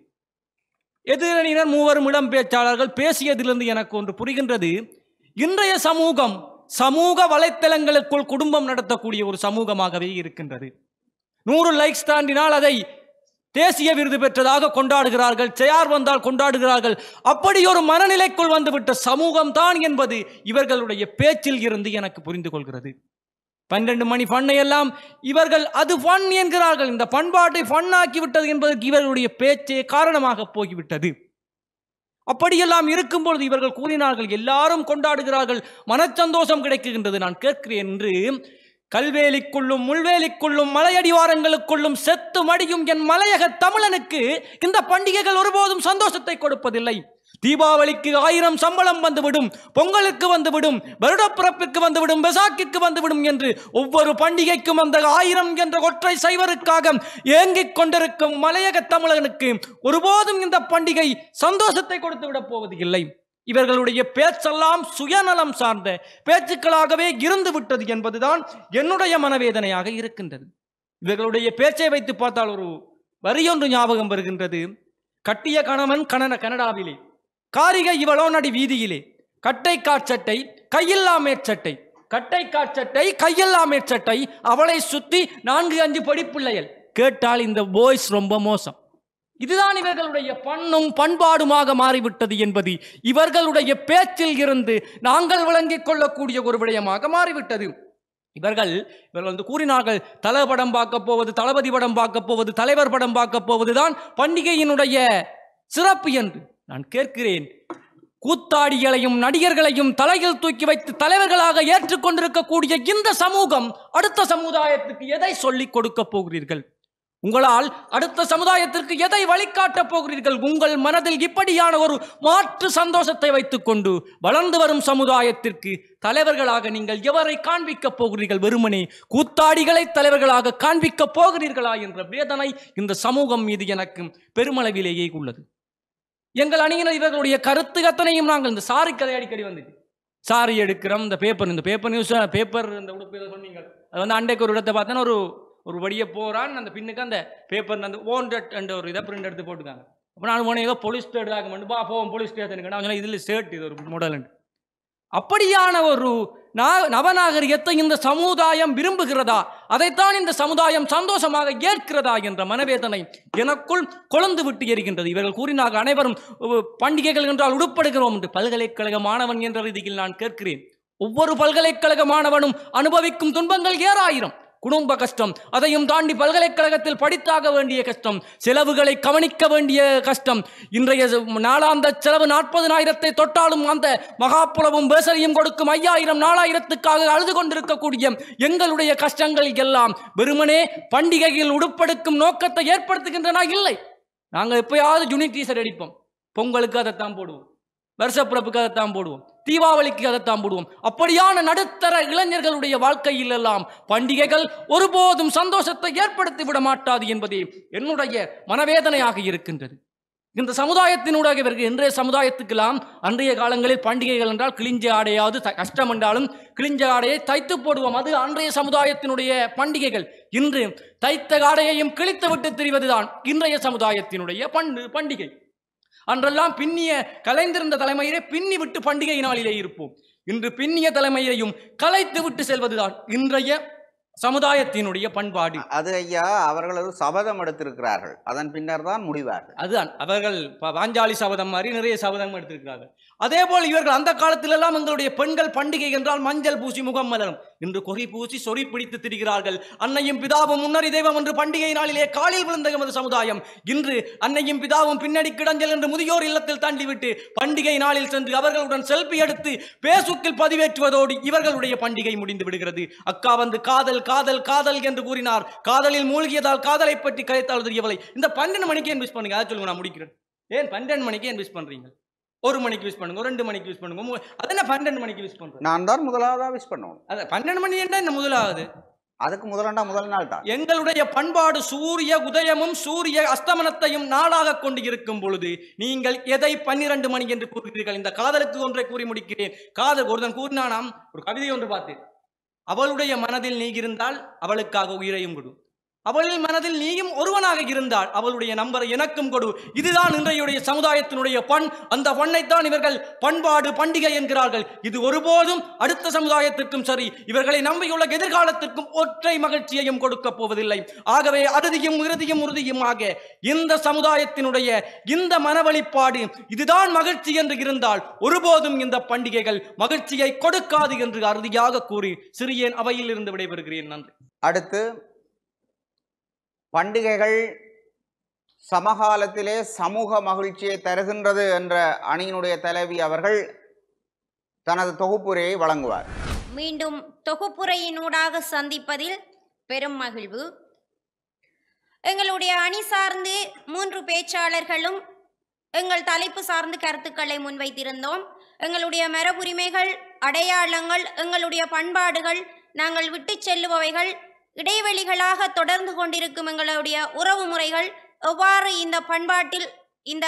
எதிரணியினர் மூவரும் இடம் பேச்சாளர்கள் பேசியதிலிருந்து எனக்கு ஒன்று புரிகின்றது இன்றைய சமூகம் சமூக வலைத்தளங்களுக்குள் குடும்பம் நடத்தக்கூடிய ஒரு சமூகமாகவே இருக்கின்றது நூறு லைக்ஸ் தாண்டினால் அதை தேசிய விருது பெற்றதாக கொண்டாடுகிறார்கள் செயர் வந்தால் கொண்டாடுகிறார்கள் அப்படி ஒரு மனநிலைக்குள் வந்துவிட்ட சமூகம் தான் என்பது இவர்களுடைய பேச்சில் இருந்து எனக்கு புரிந்து கொள்கிறது பன்னெண்டு மணி ஃபண்ணை எல்லாம் இவர்கள் அது ஃபன் என்கிறார்கள் இந்த பண்பாட்டை ஃபன்னாக்கி விட்டது என்பதற்கு இவர்களுடைய பேச்சே காரணமாக போய்விட்டது அப்படியெல்லாம் இருக்கும்பொழுது இவர்கள் கூறினார்கள் எல்லாரும் கொண்டாடுகிறார்கள் மனச்சந்தோஷம் கிடைக்குகின்றது நான் கேட்கிறேன் என்று கல்வேலிக்குள்ளும் முள்வேலிக்குள்ளும் மலையடிவாரங்களுக்குள்ளும் செத்து மடியும் என் மலையக தமிழனுக்கு இந்த பண்டிகைகள் ஒருபோதும் சந்தோஷத்தை கொடுப்பதில்லை தீபாவளிக்கு ஆயிரம் சம்பளம் வந்துவிடும் பொங்கலுக்கு வந்துவிடும் வருடப்பிறப்பிற்கு வந்துவிடும் பெசாக்கிற்கு வந்துவிடும் என்று ஒவ்வொரு பண்டிகைக்கும் அந்த ஆயிரம் என்ற ஒற்றை சைவருக்காக ஏங்கிக் கொண்டிருக்கும் மலையக தமிழனுக்கு ஒருபோதும் இந்த பண்டிகை சந்தோஷத்தை கொடுத்து விடப் போவது இல்லை இவர்களுடைய பேச்செல்லாம் சுயநலம் சார்ந்த பேச்சுக்களாகவே இருந்து விட்டது என்பதுதான் என்னுடைய மனவேதனையாக இருக்கின்றது இவர்களுடைய பேச்சை வைத்து பார்த்தால் ஒரு வரியொன்று ஞாபகம் வருகின்றது கட்டிய கணவன் கனட கனடாவிலே காரிகை இவளோ நடி வீதியிலே கட்டை காட்சட்டை கையில்லா மேற்சட்டை கட்டை காட்சட்டை கையில்லா மேற்சட்டை அவளை சுத்தி நான்கு அஞ்சு படிப்பிள்ளைகள் கேட்டால் இந்த பாய்ஸ் ரொம்ப மோசம் இதுதான் இவர்களுடைய பண்ணும் பண்பாடுமாக மாறிவிட்டது என்பது இவர்களுடைய பேச்சில் இருந்து நாங்கள் விளங்கிக் கொள்ளக்கூடிய ஒரு விடயமாக மாறிவிட்டது இவர்கள் இவர்கள் வந்து கூறினார்கள் தல படம் பார்க்க போவது தளபதி படம் பார்க்க போவது தலைவர் படம் பார்க்க போவதுதான் பண்டிகையினுடைய சிறப்பு என்று நான் கேட்கிறேன் கூத்தாடிகளையும் நடிகர்களையும் தலையில் தூக்கி வைத்து தலைவர்களாக ஏற்றுக்கொண்டிருக்கக்கூடிய இந்த சமூகம் அடுத்த சமுதாயத்துக்கு எதை சொல்லிக் கொடுக்க போகிறீர்கள் உங்களால் அடுத்த சமுதாயத்திற்கு எதை வழிகாட்டப் போகிறீர்கள் உங்கள் மனதில் இப்படியான ஒரு மாற்று சந்தோஷத்தை வைத்துக்கொண்டு வளர்ந்து வரும் சமுதாயத்திற்கு தலைவர்களாக நீங்கள் எவரை காண்பிக்கப் போகிறீர்கள் வெறுமனே கூத்தாடிகளை தலைவர்களாக காண்பிக்கப் போகிறீர்களா என்ற வேதனை இந்த சமூகம் மீது எனக்கு பெருமளவிலேயே உள்ளது எங்கள் அணியினர் இவர்களுடைய கருத்து அத்தனையும் நாங்கள் இந்த சாரி கதை அடிக்கடி வந்துச்சு சாரி எடுக்கிறோம் இந்த பேப்பர் இந்த பேப்பர் நியூஸ் பேப்பர் இந்த உடுப்பு இதை சொன்னீங்க அது வந்து அண்டைக்கு ஒரு இடத்தை பார்த்தோன்னா ஒரு ஒரு வழியை போகிறான் அந்த பின்னுக்கு அந்த பேப்பர் அந்த ஓன்ட் என்ற ஒரு இதை பிரிண்ட் எடுத்து போட்டுக்காங்க அப்போ நான் போனேன் ஏதோ போலீஸ் ஸ்டேட் ஆக மட்டும் பா போவோம் போலீஸ் ஸ்டேஷனுக்கு அவன் இதில் ஸ்டேட் இது ஒரு மாடல் அப்படியான ஒரு நா- நவநாகரிகத்தை இந்த சமுதாயம் விரும்புகிறதா அதைத்தான் இந்த சமுதாயம் சந்தோஷமாக ஏற்கிறதா என்ற மனவேதனை எனக்குள் கொழுந்து விட்டு எரிகின்றது இவர்கள் கூறினார்கள் அனைவரும் "உ, பண்டிகைகள் என்றால் உடுப்படுகிறோம் என்று பல்கலைக்கழக மாணவன் என்ற ரீதியில் நான் கேட்கிறேன் ஒவ்வொரு பல்கலைக்கழக மாணவனும் அனுபவிக்கும் துன்பங்கள் ஏறாயிரம் குடும்ப கஷ்டம் அதையும் தாண்டி பல்கலைக்கழகத்தில் படித்தாக வேண்டிய கஷ்டம் செலவுகளை கவனிக்க வேண்டிய கஷ்டம் இன்றைய நாளாந்த செலவு நாற்பதனாயிரத்தை தொட்டாலும் அந்த மகாப்புலவும் பேசரியும் கொடுக்கும் ஐயாயிரம் நாலாயிரத்துக்காக அழுது கொண்டிருக்கக்கூடிய எங்களுடைய கஷ்டங்கள் எல்லாம் வெறுமனே பண்டிகையில் உடுப்படுக்கும் நோக்கத்தை ஏற்படுத்துகின்றன இல்லை நாங்கள் எப்பயாவது யூனிட் டீசர் அடிப்போம் பொங்கலுக்கு அதைத்தான் போடுவோம் வருஷப்பிறப்புக்கு அதைத்தான் போடுவோம் தீபாவளிக்கு அதைத்தான் போடுவோம் அப்படியான நடுத்தர இளைஞர்களுடைய வாழ்க்கையில் எல்லாம் பண்டிகைகள் ஒருபோதும் சந்தோஷத்தை ஏற்படுத்தி விட மாட்டாது என்பதே என்னுடைய மனவேதனையாக இருக்கின்றது இந்த சமுதாயத்தினூடாக இவர்கள் இன்றைய சமுதாயத்துக்கெல்லாம் அன்றைய காலங்களில் பண்டிகைகள் என்றால் கிழிஞ்ச ஆடையாவது த- கஷ்டம் என்றாலும் கிழிஞ்ச ஆடையை தைத்து போடுவோம் அது அன்றைய சமுதாயத்தினுடைய பண்டிகைகள் இன்று தைத்த ஆடையையும் கிழித்து விட்டு திரிவதுதான் இன்றைய சமுதாயத்தினுடைய பண்டு பண்டிகை அன்றெல்லாம் பின்னிய கலைந்திருந்த தலைமையிலே பின்னி விட்டு பண்டிகை நாளிலே இருப்போம் இன்று பின்னிய தலைமையையும் கலைத்து விட்டு செல்வதுதான் இன்றைய சமுதாயத்தினுடைய பண்பாடு அது ஐயா அவர்கள் ஒரு சபதம் எடுத்திருக்கிறார்கள் அதன் பின்னர் தான் முடிவார்கள் அதுதான் அவர்கள் ப- பாஞ்சாலி சபதம் மாதிரி நிறைய சபதம் எடுத்திருக்கிறார்கள் அதே போல் இவர்கள் அந்த காலத்திலெல்லாம் எங்களுடைய பெண்கள் பண்டிகை என்றால் மஞ்சள் பூசி முகம் மலரும் இன்று கொறி பூசி சொறி பிடித்து திரிகிறார்கள் அன்னையும் பிதாவும் முன்னறி தெய்வம் என்று பண்டிகை நாளிலே காலில் விழுந்த எமது சமுதாயம் இன்று அன்னையும் பிதாவும் பின்னடி கிடஞ்சல் என்று முதியோர் இல்லத்தில் தண்டிவிட்டு பண்டிகை நாளில் சென்று அவர்களுடன் செல்ஃபி எடுத்து பேசுக்கில் பதிவேற்றுவதோடு இவர்களுடைய பண்டிகை முடிந்து விடுகிறது அக்கா வந்து காதல் காதல் காதல் என்று கூறினார் காதலில் மூழ்கியதால் காதலை பற்றி கதைத்தால் தெரியவில்லை இந்த பன்னெண்டு மணிக்கு ஏன் விஷ் பண்ணுங்க அதை சொல்லுங்க நான் முடிக்கிறேன் ஏன் பன்னெண்டு மணிக்கு ஏன் விஷ் பண்றீங்க ஒரு மணிக்கு விஷ் பண்ணுங்க ரெண்டு மணிக்கு விஷ் பண்ணுங்க மூ- அது என்ன பன்னெண்டு மணிக்கு விஷ் பண்றேன் நான் தான் முதலாவதா விஷ் பண்ணணும் அது பன்னெண்டு மணி என்ன இந்த முதலாவது அதுக்கு முதலாண்டா முதல் நாள் தான் எங்களுடைய பண்பாடு சூரிய உதயமும் சூரிய அஸ்தமனத்தையும் நாளாக கொண்டு இருக்கும் பொழுது நீங்கள் எதை பன்னிரண்டு மணி என்று கூறுகிறீர்கள் இந்த காதலுக்கு ஒன்றை கூறி முடிக்கிறேன் காதல் ஒருத்தன் கூறினானாம் ஒரு கவிதை ஒன்று பார்த்தேன் அவளுடைய மனதில் நீ இருந்தால் அவளுக்காக உயிரையும் கொடு அவளின் மனதில் நீயும் ஒருவனாக இருந்தால் அவளுடைய நம்பரை எனக்கும் கொடு இதுதான் இன்றைய சமுதாயத்தினுடைய பண் அந்த பண்ணைத்தான் இவர்கள் பண்பாடு பண்டிகை என்கிறார்கள் இது ஒருபோதும் அடுத்த சமுதாயத்திற்கும் சரி இவர்களை நம்பியுள்ள எதிர்காலத்திற்கும் ஒற்றை மகிழ்ச்சியையும் கொடுக்க போவதில்லை ஆகவே அறுதியும் இறுதியும் உறுதியுமாக இந்த சமுதாயத்தினுடைய இந்த மனவழிப்பாடு இதுதான் மகிழ்ச்சி என்று இருந்தால் ஒருபோதும் இந்த பண்டிகைகள் மகிழ்ச்சியை கொடுக்காது என்று அறுதியாக கூறி சிறியேன் அவையில் இருந்து விடைபெறுகிறேன் நன்றி அடுத்து பண்டிகைகள் சமகாலத்திலே சமூக மகிழ்ச்சியை தருகின்றது என்ற அணியினுடைய தலைவி அவர்கள் தனது தொகுப்புரையை வழங்குவார் மீண்டும் தொகுப்புரையினூடாக சந்திப்பதில் பெரும் மகிழ்வு எங்களுடைய அணி சார்ந்து மூன்று பேச்சாளர்களும் எங்கள் தலைப்பு சார்ந்து கருத்துக்களை முன்வைத்திருந்தோம் எங்களுடைய மரபுரிமைகள் அடையாளங்கள் எங்களுடைய பண்பாடுகள் நாங்கள் விட்டு செல்லுபவைகள் இடைவெளிகளாக தொடர்ந்து கொண்டிருக்கும் எங்களுடைய உறவு முறைகள் எவ்வாறு இந்த பண்பாட்டில் இந்த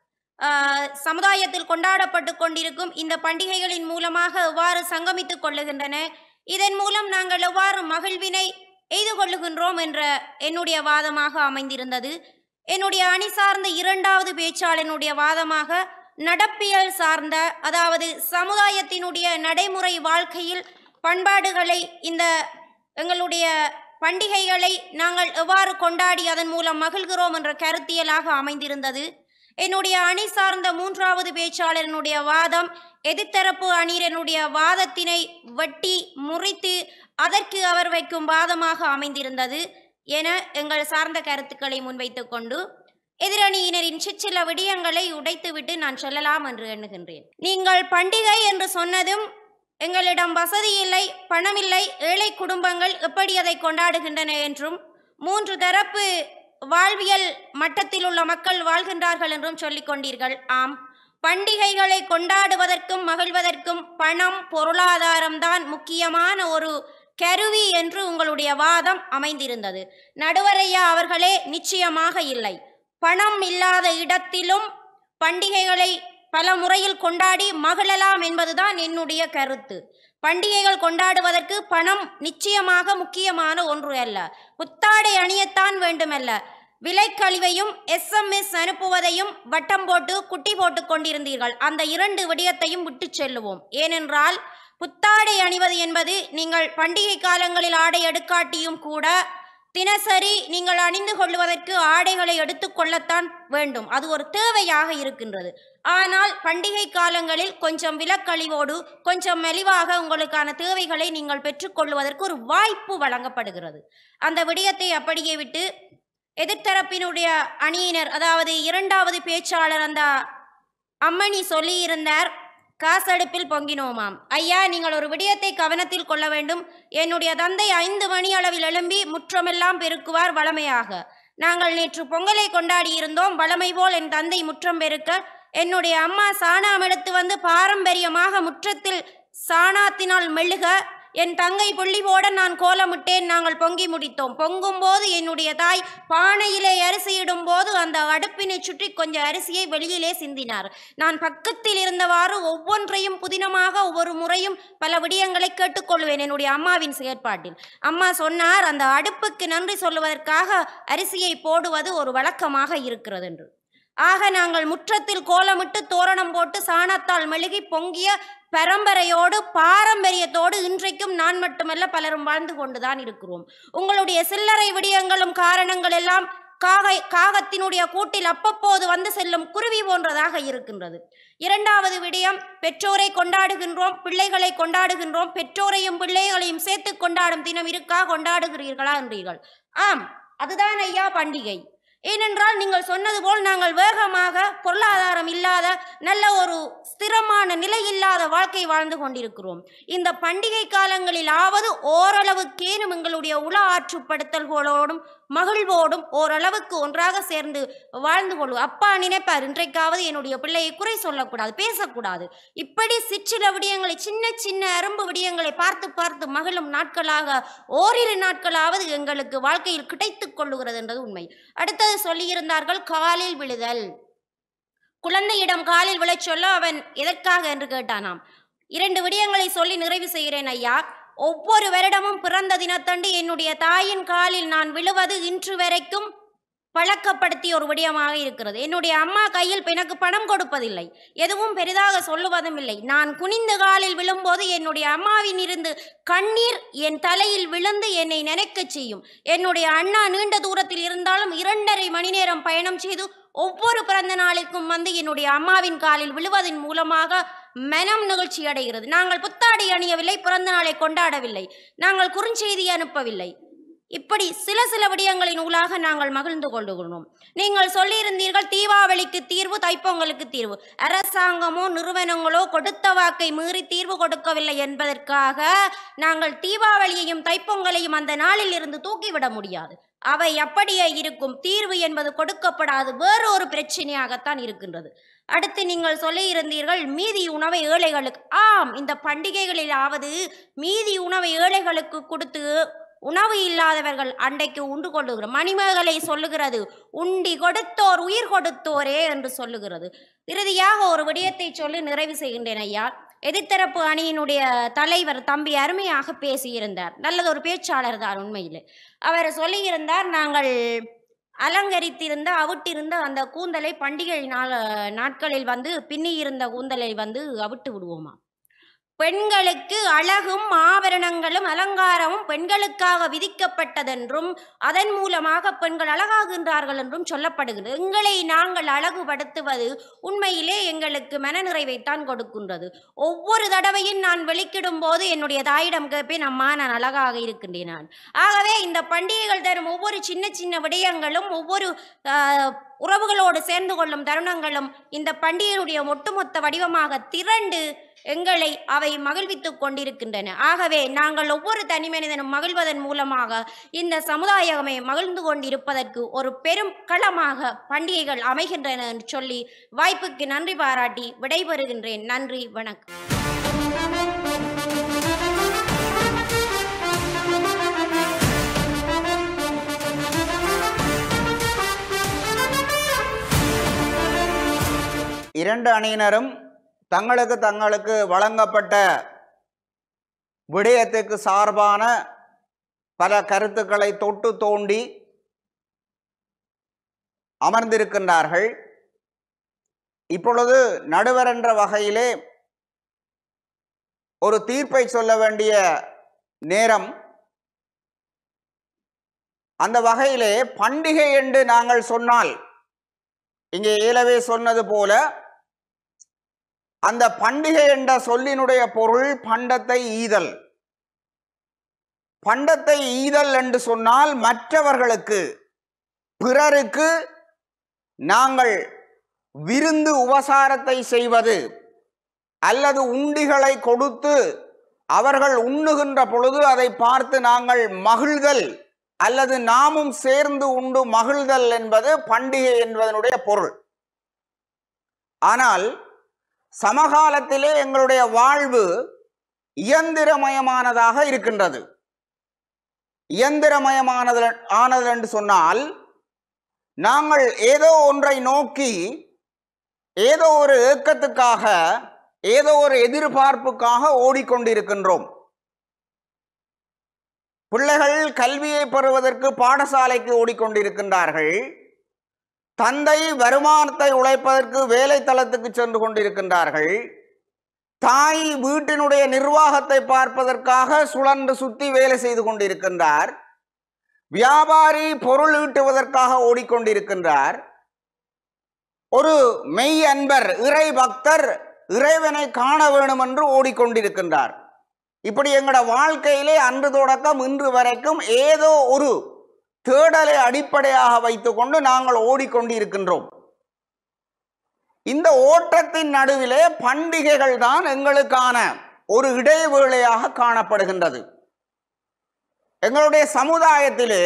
ஆஹ், சமுதாயத்தில் கொண்டாடப்பட்டு கொண்டிருக்கும் இந்த பண்டிகைகளின் மூலமாக எவ்வாறு சங்கமித்துக் கொள்ளுகின்றன இதன் மூலம் நாங்கள் எவ்வாறு மகிழ்வினை எய்து கொள்ளுகின்றோம் என்ற என்னுடைய வாதமாக அமைந்திருந்தது என்னுடைய அணி சார்ந்த இரண்டாவது பேச்சாளனுடைய வாதமாக நடப்பியல் சார்ந்த அதாவது சமுதாயத்தினுடைய நடைமுறை வாழ்க்கையில் பண்பாடுகளை இந்த எங்களுடைய பண்டிகைகளை நாங்கள் எவ்வாறு கொண்டாடி அதன் மூலம் மகிழ்கிறோம் என்ற கருத்தியலாக அமைந்திருந்தது என்னுடைய அணி சார்ந்த மூன்றாவது பேச்சாளரனுடைய வாதம் எதிர்த்தரப்பு அணியினருடைய வாதத்தினை வெட்டி முறித்து அதற்கு அவர் வைக்கும் வாதமாக அமைந்திருந்தது என எங்கள் சார்ந்த கருத்துக்களை முன்வைத்துக் கொண்டு எதிரணியினரின் சிற்சில விடயங்களை உடைத்துவிட்டு நான் சொல்லலாம் என்று எண்ணுகின்றேன் நீங்கள் பண்டிகை என்று சொன்னதும் எங்களிடம் வசதி இல்லை பணமில்லை ஏழை குடும்பங்கள் எப்படி அதை கொண்டாடுகின்றன என்றும் மூன்று தரப்பு வாழ்வியல் மட்டத்தில் உள்ள மக்கள் வாழ்கின்றார்கள் என்றும் சொல்லிக் கொண்டீர்கள் ஆம் பண்டிகைகளை கொண்டாடுவதற்கும் மகிழ்வதற்கும் பணம் பொருளாதாரம்தான் முக்கியமான ஒரு கருவி என்று உங்களுடைய வாதம் அமைந்திருந்தது நடுவரையா அவர்களே நிச்சயமாக இல்லை பணம் இல்லாத இடத்திலும் பண்டிகைகளை பல முறையில் கொண்டாடி மகிழலாம் என்பதுதான் என்னுடைய கருத்து பண்டிகைகள் கொண்டாடுவதற்கு பணம் நிச்சயமாக முக்கியமான ஒன்று அல்ல புத்தாடை அணியத்தான் வேண்டுமல்ல விலைக்கழிவையும் எஸ்எம்எஸ் அனுப்புவதையும் வட்டம் போட்டு குட்டி போட்டு கொண்டிருந்தீர்கள் அந்த இரண்டு விடயத்தையும் விட்டு செல்லுவோம் ஏனென்றால் புத்தாடை அணிவது என்பது நீங்கள் பண்டிகை காலங்களில் ஆடை எடுக்காட்டியும் கூட தினசரி நீங்கள் அணிந்து கொள்வதற்கு ஆடைகளை எடுத்துக்கொள்ளத்தான் வேண்டும் அது ஒரு தேவையாக இருக்கின்றது ஆனால் பண்டிகை காலங்களில் கொஞ்சம் விலக்கழிவோடு கொஞ்சம் மெலிவாக உங்களுக்கான தேவைகளை நீங்கள் பெற்றுக்கொள்வதற்கு ஒரு வாய்ப்பு வழங்கப்படுகிறது அந்த விடயத்தை அப்படியே விட்டு எதிர்த்தரப்பினுடைய அணியினர் அதாவது இரண்டாவது பேச்சாளர் அந்த அம்மணி சொல்லியிருந்தார் காசடுப்பில் பொங்கினோமாம் ஐயா நீங்கள் ஒரு விடயத்தை கவனத்தில் கொள்ள வேண்டும் என்னுடைய தந்தை ஐந்து மணி அளவில் எழும்பி முற்றமெல்லாம் பெருக்குவார் வளமையாக நாங்கள் நேற்று பொங்கலை கொண்டாடி இருந்தோம் வளமை போல் என் தந்தை முற்றம் பெருக்க என்னுடைய அம்மா சாணாம் எடுத்து வந்து பாரம்பரியமாக முற்றத்தில் சாணாத்தினால் மெழுக என் தங்கை புள்ளி போட நான் கோலமிட்டேன் நாங்கள் பொங்கி முடித்தோம் பொங்கும் போது என்னுடைய தாய் பானையிலே அரிசியிடும் போது அந்த அடுப்பினை சுற்றி கொஞ்சம் அரிசியை வெளியிலே சிந்தினார் நான் பக்கத்தில் இருந்தவாறு ஒவ்வொன்றையும் புதினமாக ஒவ்வொரு முறையும் பல விடயங்களை கேட்டுக்கொள்வேன் என்னுடைய அம்மாவின் செயற்பாட்டில் அம்மா சொன்னார் அந்த அடுப்புக்கு நன்றி சொல்லுவதற்காக அரிசியை போடுவது ஒரு வழக்கமாக இருக்கிறது என்று ஆக நாங்கள் முற்றத்தில் கோலமிட்டு தோரணம் போட்டு சாணத்தால் மெழுகி பொங்கிய பரம்பரையோடு பாரம்பரியத்தோடு இன்றைக்கும் நான் மட்டுமல்ல பலரும் வாழ்ந்து கொண்டுதான் இருக்கிறோம் உங்களுடைய சில்லறை விடயங்களும் காரணங்கள் எல்லாம் காகை காகத்தினுடைய கூட்டில் அப்பப்போது வந்து செல்லும் குருவி போன்றதாக இருக்கின்றது இரண்டாவது விடயம் பெற்றோரை கொண்டாடுகின்றோம் பிள்ளைகளை கொண்டாடுகின்றோம் பெற்றோரையும் பிள்ளைகளையும் சேர்த்து கொண்டாடும் தினம் இருக்கா கொண்டாடுகிறீர்களா என்றீர்கள் ஆம் அதுதான் ஐயா பண்டிகை ஏனென்றால் நீங்கள் சொன்னது போல் நாங்கள் வேகமாக பொருளாதாரம் இல்லாத நல்ல ஒரு ஸ்திரமான நிலை இல்லாத வாழ்க்கை வாழ்ந்து கொண்டிருக்கிறோம் இந்த பண்டிகை காலங்களில் ஆவது ஓரளவுக்கேனும் எங்களுடைய உள ஆற்றுப்படுத்தல்களோடும் மகிழ்வோடும் ஓரளவுக்கு ஒன்றாக சேர்ந்து வாழ்ந்து கொள்வோம் அப்பா நினைப்பார் இன்றைக்காவது என்னுடைய பிள்ளையை குறை சொல்லக்கூடாது பேசக்கூடாது இப்படி சிற்சில விடயங்களை சின்ன சின்ன அரும்பு விடயங்களை பார்த்து பார்த்து மகிழும் நாட்களாக ஓரிரு நாட்களாவது எங்களுக்கு வாழ்க்கையில் கிடைத்துக் கொள்ளுகிறது என்றது உண்மை அடுத்தது சொல்லியிருந்தார்கள் காலில் விழுதல் குழந்தையிடம் காலில் விழச் சொல்ல அவன் எதற்காக என்று கேட்டானாம் இரண்டு விடயங்களை சொல்லி நிறைவு செய்கிறேன் ஐயா ஒவ்வொரு வருடமும் பிறந்த தினத்தன்று என்னுடைய தாயின் காலில் நான் விழுவது இன்று வரைக்கும் பழக்கப்படுத்திய ஒரு விடயமாக இருக்கிறது என்னுடைய அம்மா கையில் எனக்கு பணம் கொடுப்பதில்லை எதுவும் பெரிதாக சொல்லுவதும் இல்லை நான் குனிந்து காலில் விழும்போது என்னுடைய அம்மாவின் இருந்து கண்ணீர் என் தலையில் விழுந்து என்னை நினைக்கச் செய்யும் என்னுடைய அண்ணா நீண்ட தூரத்தில் இருந்தாலும் இரண்டரை மணி நேரம் பயணம் செய்து ஒவ்வொரு பிறந்த நாளுக்கும் வந்து என்னுடைய அம்மாவின் காலில் விழுவதன் மூலமாக மனம் நிகழ்ச்சி அடைகிறது நாங்கள் புத்தாடை அணியவில்லை பிறந்த நாளை கொண்டாடவில்லை நாங்கள் குறுஞ்செய்தி அனுப்பவில்லை இப்படி சில சில விடயங்களின் ஊடாக நாங்கள் மகிழ்ந்து கொள்ளுகிறோம் நீங்கள் சொல்லியிருந்தீர்கள் தீபாவளிக்கு தீர்வு தைப்பொங்கலுக்கு தீர்வு அரசாங்கமோ நிறுவனங்களோ கொடுத்த வாக்கை மீறி தீர்வு கொடுக்கவில்லை என்பதற்காக நாங்கள் தீபாவளியையும் தைப்பொங்கலையும் அந்த நாளில் இருந்து தூக்கிவிட முடியாது அவை அப்படியே இருக்கும் தீர்வு என்பது கொடுக்கப்படாது வேறு ஒரு பிரச்சனையாகத்தான் இருக்கின்றது அடுத்து நீங்கள் சொல்லியிருந்தீர்கள் மீதி உணவை ஏழைகளுக்கு ஆம் இந்த பண்டிகைகளிலாவது மீதி உணவை ஏழைகளுக்கு கொடுத்து உணவு இல்லாதவர்கள் அண்டைக்கு உண்டு கொள்ளுகிறோம் மணிமேகலை சொல்லுகிறது உண்டி கொடுத்தோர் உயிர் கொடுத்தோரே என்று சொல்லுகிறது இறுதியாக ஒரு விடயத்தை சொல்லி நிறைவு செய்கின்றேன் ஐயா எதிர்த்தரப்பு அணியினுடைய தலைவர் தம்பி அருமையாக பேசியிருந்தார் நல்லது ஒரு பேச்சாளர் தான் உண்மையில் அவர் சொல்லியிருந்தார் நாங்கள் அலங்கரித்திருந்த அவிட்டிருந்த அந்த கூந்தலை பண்டிகை நாள் நாட்களில் வந்து பின்னி இருந்த கூந்தலை வந்து அவிட்டு விடுவோமா பெண்களுக்கு அழகும் ஆபரணங்களும் அலங்காரமும் பெண்களுக்காக விதிக்கப்பட்டதென்றும் அதன் மூலமாக பெண்கள் அழகாகின்றார்கள் என்றும் சொல்லப்படுகிறது எங்களை நாங்கள் அழகுபடுத்துவது உண்மையிலே எங்களுக்கு மனநிறைவைத்தான் கொடுக்கின்றது ஒவ்வொரு தடவையும் நான் வெளிக்கிடும் போது என்னுடைய தாயிடம் கேட்பேன் அம்மா நான் அழகாக இருக்கின்றேன் நான் ஆகவே இந்த பண்டிகைகள் தரும் ஒவ்வொரு சின்ன சின்ன விடயங்களும் ஒவ்வொரு ஆஹ், உறவுகளோடு சேர்ந்து கொள்ளும் தருணங்களும் இந்த பண்டிகையுடைய ஒட்டுமொத்த வடிவமாக திரண்டு எங்களை அவை மகிழ்வித்துக் கொண்டிருக்கின்றன ஆகவே நாங்கள் ஒவ்வொரு தனி மனிதனும் மகிழ்வதன் மூலமாக இந்த சமுதாயமே மகிழ்ந்து கொண்டிருப்பதற்கு ஒரு பெரும் களமாக பண்டிகைகள் அமைகின்றன என்று சொல்லி வாய்ப்புக்கு நன்றி பாராட்டி விடைபெறுகின்றேன் நன்றி வணக்கம் இரண்டு அணியினரும் தங்களுக்கு தங்களுக்கு வழங்கப்பட்ட விடயத்துக்கு சார்பான பல கருத்துக்களை தொட்டு தோண்டி அமர்ந்திருக்கின்றார்கள் இப்பொழுது நடுவர் என்ற வகையிலே ஒரு தீர்ப்பை சொல்ல வேண்டிய நேரம் அந்த வகையிலே பண்டிகை என்று நாங்கள் சொன்னால் இங்கே ஏலவே சொன்னது போல அந்த பண்டிகை என்ற சொல்லினுடைய பொருள் பண்டத்தை ஈதல் பண்டத்தை ஈதல் என்று சொன்னால் மற்றவர்களுக்கு பிறருக்கு நாங்கள் விருந்து உபசாரத்தை செய்வது அல்லது உண்டிகளை கொடுத்து அவர்கள் உண்ணுகின்ற பொழுது அதை பார்த்து நாங்கள் மகிழ்தல் அல்லது நாமும் சேர்ந்து உண்டு மகிழ்தல் என்பது பண்டிகை என்பதனுடைய பொருள் ஆனால் சமகாலத்திலே எங்களுடைய வாழ்வு இயந்திரமயமானதாக இருக்கின்றது இயந்திரமயமானது ஆனது என்று சொன்னால் நாங்கள் ஏதோ ஒன்றை நோக்கி ஏதோ ஒரு ஏக்கத்துக்காக ஏதோ ஒரு எதிர்பார்ப்புக்காக ஓடிக்கொண்டிருக்கின்றோம் பிள்ளைகள் கல்வியை பெறுவதற்கு பாடசாலைக்கு ஓடிக்கொண்டிருக்கின்றார்கள் தந்தை வருமானத்தை உழைப்பதற்கு வேலை தளத்துக்கு சென்று கொண்டிருக்கின்றார்கள் தாய் வீட்டினுடைய நிர்வாகத்தை பார்ப்பதற்காக சுழன்று சுத்தி வேலை செய்து கொண்டிருக்கின்றார் வியாபாரி பொருள் ஈட்டுவதற்காக ஓடிக்கொண்டிருக்கின்றார் ஒரு மெய் அன்பர் இறை பக்தர் இறைவனை காண வேணும் என்று ஓடிக்கொண்டிருக்கின்றார் இப்படி எங்களோட வாழ்க்கையிலே அன்று தொடக்கம் இன்று வரைக்கும் ஏதோ ஒரு தேடலை அடிப்படையாக வைத்துக்கொண்டு நாங்கள் ஓடிக்கொண்டிருக்கின்றோம் இந்த ஓட்டத்தின் நடுவிலே பண்டிகைகள் தான் எங்களுக்கான ஒரு இடைவேளையாக காணப்படுகின்றது எங்களுடைய சமுதாயத்திலே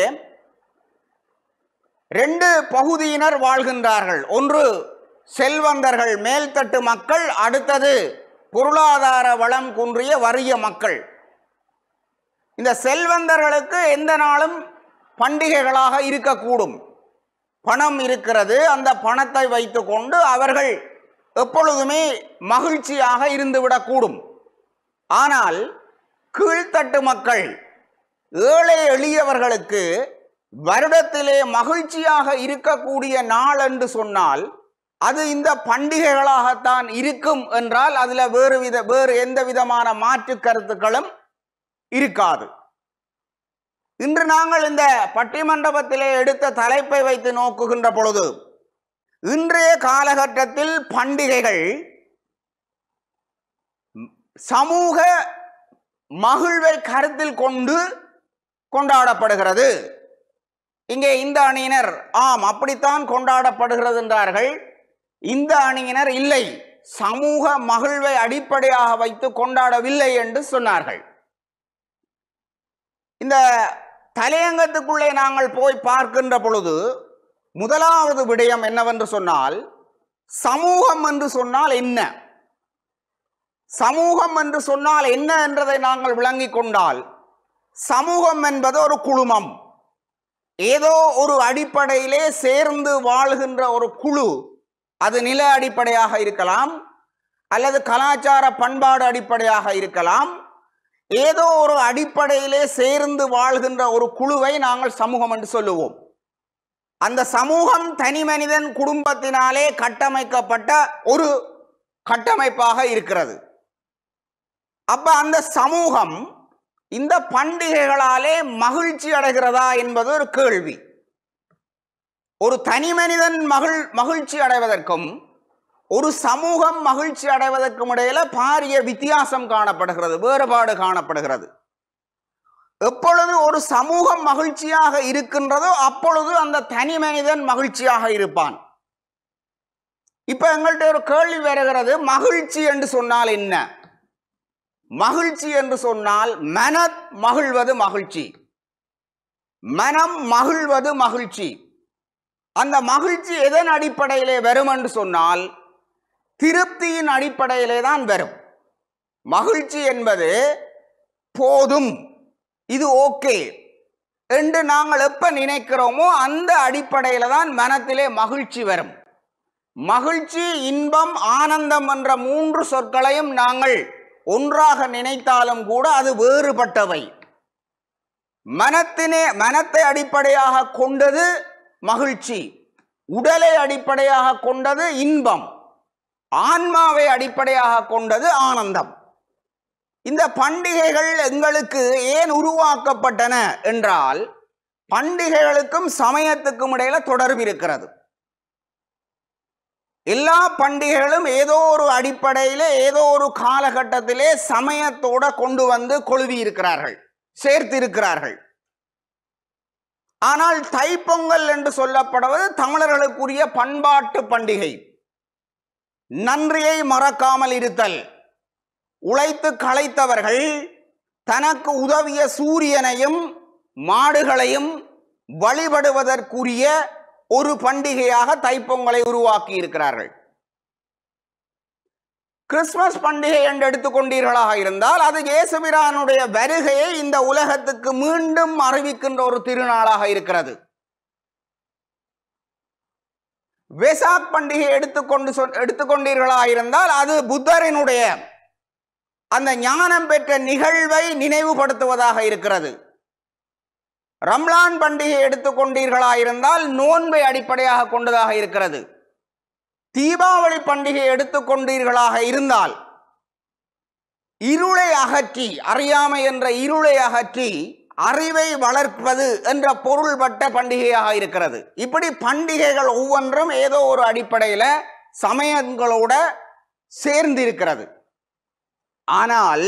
ரெண்டு பகுதியினர் வாழ்கின்றார்கள் ஒன்று செல்வந்தர்கள் மேல்தட்டு மக்கள் அடுத்தது பொருளாதார வளம் குன்றிய வறிய மக்கள் இந்த செல்வந்தர்களுக்கு எந்த நாளும் பண்டிகைகளாக இருக்கக்கூடும் பணம் இருக்கிறது அந்த பணத்தை வைத்துக்கொண்டு அவர்கள் எப்பொழுதுமே மகிழ்ச்சியாக இருந்துவிடக்கூடும் ஆனால் கீழ்த்தட்டு மக்கள் ஏழை எளியவர்களுக்கு வருடத்திலே மகிழ்ச்சியாக இருக்கக்கூடிய நாள் என்று சொன்னால் அது இந்த பண்டிகைகளாகத்தான் இருக்கும் என்றால் அதுல வேறு வித வேறு எந்த விதமான மாற்று கருத்துக்களும் இருக்காது இன்று நாங்கள் இந்த பட்டிமண்டபத்திலே எடுத்த தலைப்பை வைத்து நோக்குகின்ற பொழுது இன்றைய காலகட்டத்தில் பண்டிகைகள் சமூக மகிழ்வை கருத்தில் கொண்டு கொண்டாடப்படுகிறது இங்கே இந்த அணியினர் ஆம் அப்படித்தான் கொண்டாடப்படுகிறது என்றார்கள் இந்த அணியினர் இல்லை சமூக மகிழ்வை அடிப்படையாக வைத்து கொண்டாடவில்லை என்று சொன்னார்கள் இந்த தலையங்கத்துக்குள்ளே நாங்கள் போய் பார்க்கின்ற பொழுது முதலாவது விடயம் என்னவென்று சொன்னால் சமூகம் என்று சொன்னால் என்ன சமூகம் என்று சொன்னால் என்ன என்றதை நாங்கள் விளங்கிக் கொண்டால் சமூகம் என்பது ஒரு குழுமம் ஏதோ ஒரு அடிப்படையிலே சேர்ந்து வாழ்கின்ற ஒரு குழு அது நில அடிப்படையாக இருக்கலாம் அல்லது கலாச்சார பண்பாடு அடிப்படையாக இருக்கலாம் ஏதோ ஒரு அடிப்படையிலே சேர்ந்து வாழ்கின்ற ஒரு குழுவை நாங்கள் சமூகம் என்று சொல்லுவோம் அந்த சமூகம் தனி மனிதன் குடும்பத்தினாலே கட்டமைக்கப்பட்ட ஒரு கட்டமைப்பாக இருக்கிறது அப்ப அந்த சமூகம் இந்த பண்டிகைகளாலே மகிழ்ச்சி அடைகிறதா என்பது ஒரு கேள்வி ஒரு தனி மனிதன் மகிழ் மகிழ்ச்சி அடைவதற்கும் ஒரு சமூகம் மகிழ்ச்சி அடைவதற்கும் இடையில பாரிய வித்தியாசம் காணப்படுகிறது வேறுபாடு காணப்படுகிறது எப்பொழுது ஒரு சமூகம் மகிழ்ச்சியாக இருக்கின்றதோ அப்பொழுது அந்த தனி மனிதன் மகிழ்ச்சியாக இருப்பான் இப்ப எங்கள்கிட்ட ஒரு கேள்வி வருகிறது மகிழ்ச்சி என்று சொன்னால் என்ன மகிழ்ச்சி என்று சொன்னால் மன மகிழ்வது மகிழ்ச்சி மனம் மகிழ்வது மகிழ்ச்சி அந்த மகிழ்ச்சி எதன் அடிப்படையிலே வரும் என்று சொன்னால் திருப்தியின் அடிப்படையிலே தான் வரும் மகிழ்ச்சி என்பது போதும் இது ஓகே என்று நாங்கள் எப்ப நினைக்கிறோமோ அந்த அடிப்படையில தான் மனத்திலே மகிழ்ச்சி வரும் மகிழ்ச்சி இன்பம் ஆனந்தம் என்ற மூன்று சொற்களையும் நாங்கள் ஒன்றாக நினைத்தாலும் கூட அது வேறுபட்டவை மனத்தினே மனத்தை அடிப்படையாக கொண்டது மகிழ்ச்சி உடலை அடிப்படையாக கொண்டது இன்பம் ஆன்மாவை அடிப்படையாக கொண்டது ஆனந்தம் இந்த பண்டிகைகள் எங்களுக்கு ஏன் உருவாக்கப்பட்டன என்றால் பண்டிகைகளுக்கும் சமயத்துக்கும் இடையில தொடர்பு இருக்கிறது எல்லா பண்டிகைகளும் ஏதோ ஒரு அடிப்படையில ஏதோ ஒரு காலகட்டத்திலே சமயத்தோட கொண்டு வந்து கொழுவி இருக்கிறார்கள் சேர்த்து இருக்கிறார்கள் ஆனால் தைப்பொங்கல் என்று சொல்லப்படுவது தமிழர்களுக்குரிய பண்பாட்டு பண்டிகை நன்றியை மறக்காமல் இருத்தல் உழைத்து களைத்தவர்கள் தனக்கு உதவிய சூரியனையும் மாடுகளையும் வழிபடுவதற்குரிய ஒரு பண்டிகையாக தைப்பொங்கலை உருவாக்கி இருக்கிறார்கள் கிறிஸ்துமஸ் பண்டிகை என்று எடுத்துக்கொண்டீர்களாக இருந்தால் அது இயேசுபிரானுடைய வருகையை இந்த உலகத்துக்கு மீண்டும் அறிவிக்கின்ற ஒரு திருநாளாக இருக்கிறது வெசாக் பண்டிகை எடுத்துக்கொண்டு சொல்- எடுத்துக்கொண்டீர்களாக இருந்தால் அது புத்தரினுடைய அந்த ஞானம் பெற்ற நிகழ்வை நினைவுபடுத்துவதாக இருக்கிறது ரம்லான் பண்டிகை எடுத்துக்கொண்டீர்களா இருந்தால் நோன்பை அடிப்படையாக கொண்டதாக இருக்கிறது தீபாவளி பண்டிகை எடுத்துக்கொண்டீர்களாக இருந்தால் இருளை அகற்றி அறியாமை என்ற இருளை அகற்றி அறிவை வளர்ப்பது என்ற பொருள்பட்ட பண்டிகையாக இருக்கிறது இப்படி பண்டிகைகள் ஒவ்வொன்றும் ஏதோ ஒரு அடிப்படையில சமயங்களோட சேர்ந்து இருக்கிறது ஆனால்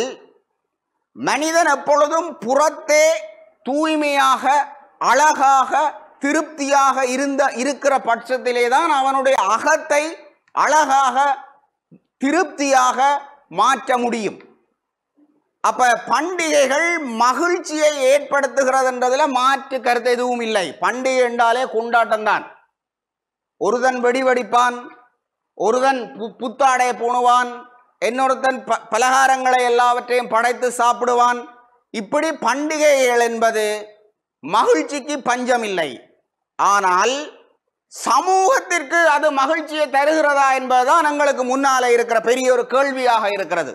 மனிதன் எப்பொழுதும் புறத்தே தூய்மையாக அழகாக திருப்தியாக இருந்த இருக்கிற பட்சத்திலே தான் அவனுடைய அகத்தை அழகாக திருப்தியாக மாற்ற முடியும் அப்ப பண்டிகைகள் மகிழ்ச்சியை ஏற்படுத்துகிறது என்றதுல மாற்று கருத்து எதுவும் இல்லை பண்டிகை என்றாலே கொண்டாட்டம் தான் ஒருதன் வெடி வெடிப்பான் ஒருதன் பு- புத்தாடை பூணுவான் இன்னொருத்தன் ப பலகாரங்களை எல்லாவற்றையும் படைத்து சாப்பிடுவான் இப்படி பண்டிகைகள் என்பது மகிழ்ச்சிக்கு பஞ்சமில்லை ஆனால் சமூகத்திற்கு அது மகிழ்ச்சியை தருகிறதா என்பதுதான் எங்களுக்கு முன்னாலே இருக்கிற பெரிய ஒரு கேள்வியாக இருக்கிறது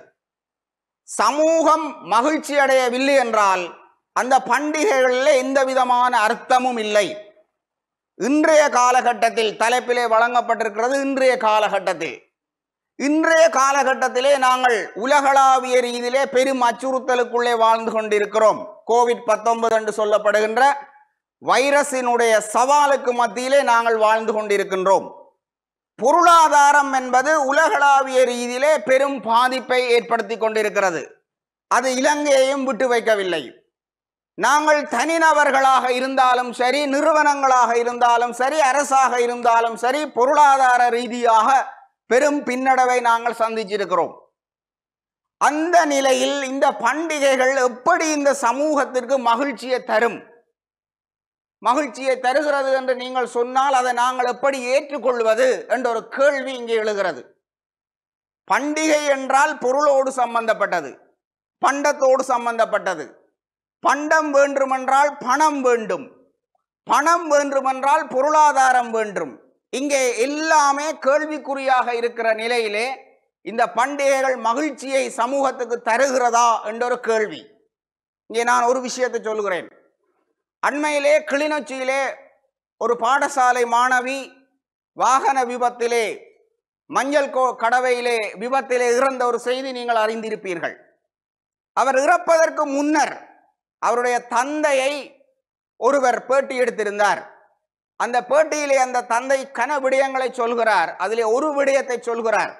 சமூகம் மகிழ்ச்சி அடையவில்லை என்றால் அந்த பண்டிகைகளில் எந்த விதமான அர்த்தமும் இல்லை இன்றைய காலகட்டத்தில் தலைப்பிலே வழங்கப்பட்டிருக்கிறது இன்றைய காலகட்டத்தில் இன்றைய காலகட்டத்திலே நாங்கள் உலகளாவிய ரீதியிலே பெரும் அச்சுறுத்தலுக்குள்ளே வாழ்ந்து கொண்டிருக்கிறோம் கோவிட் பத்தொன்பது என்று சொல்லப்படுகின்ற வைரஸினுடைய சவாலுக்கு மத்தியிலே நாங்கள் வாழ்ந்து கொண்டிருக்கின்றோம் பொருளாதாரம் என்பது உலகளாவிய ரீதியிலே பெரும் பாதிப்பை ஏற்படுத்தி கொண்டிருக்கிறது அது இலங்கையையும் விட்டு வைக்கவில்லை நாங்கள் தனிநபர்களாக இருந்தாலும் சரி நிறுவனங்களாக இருந்தாலும் சரி அரசாக இருந்தாலும் சரி பொருளாதார ரீதியாக பெரும் பின்னடைவை நாங்கள் சந்திச்சிருக்கிறோம் அந்த நிலையில் இந்த பண்டிகைகள் எப்படி இந்த சமூகத்திற்கு மகிழ்ச்சியை தரும் மகிழ்ச்சியை தருகிறது என்று நீங்கள் சொன்னால் அதை நாங்கள் எப்படி ஏற்றுக்கொள்வது என்ற ஒரு கேள்வி இங்கே எழுகிறது பண்டிகை என்றால் பொருளோடு சம்பந்தப்பட்டது பண்டத்தோடு சம்பந்தப்பட்டது பண்டம் வேண்டுமென்றால் பணம் வேண்டும் பணம் வேண்டுமென்றால் பொருளாதாரம் வேண்டும் இங்கே எல்லாமே கேள்விக்குறியாக இருக்கிற நிலையிலே இந்த பண்டிகைகள் மகிழ்ச்சியை சமூகத்துக்கு தருகிறதா என்ற ஒரு கேள்வி இங்கே நான் ஒரு விஷயத்தை சொல்கிறேன் அண்மையிலே கிளிநொச்சியிலே ஒரு பாடசாலை மாணவி வாகன விபத்திலே மஞ்சள் கோ கடவையிலே விபத்திலே இறந்த ஒரு செய்தி நீங்கள் அறிந்திருப்பீர்கள் அவர் இறப்பதற்கு முன்னர் அவருடைய தந்தையை ஒருவர் பேட்டி எடுத்திருந்தார் அந்த பேட்டியிலே அந்த தந்தை கன விடயங்களை சொல்கிறார் அதிலே ஒரு விடயத்தை சொல்கிறார்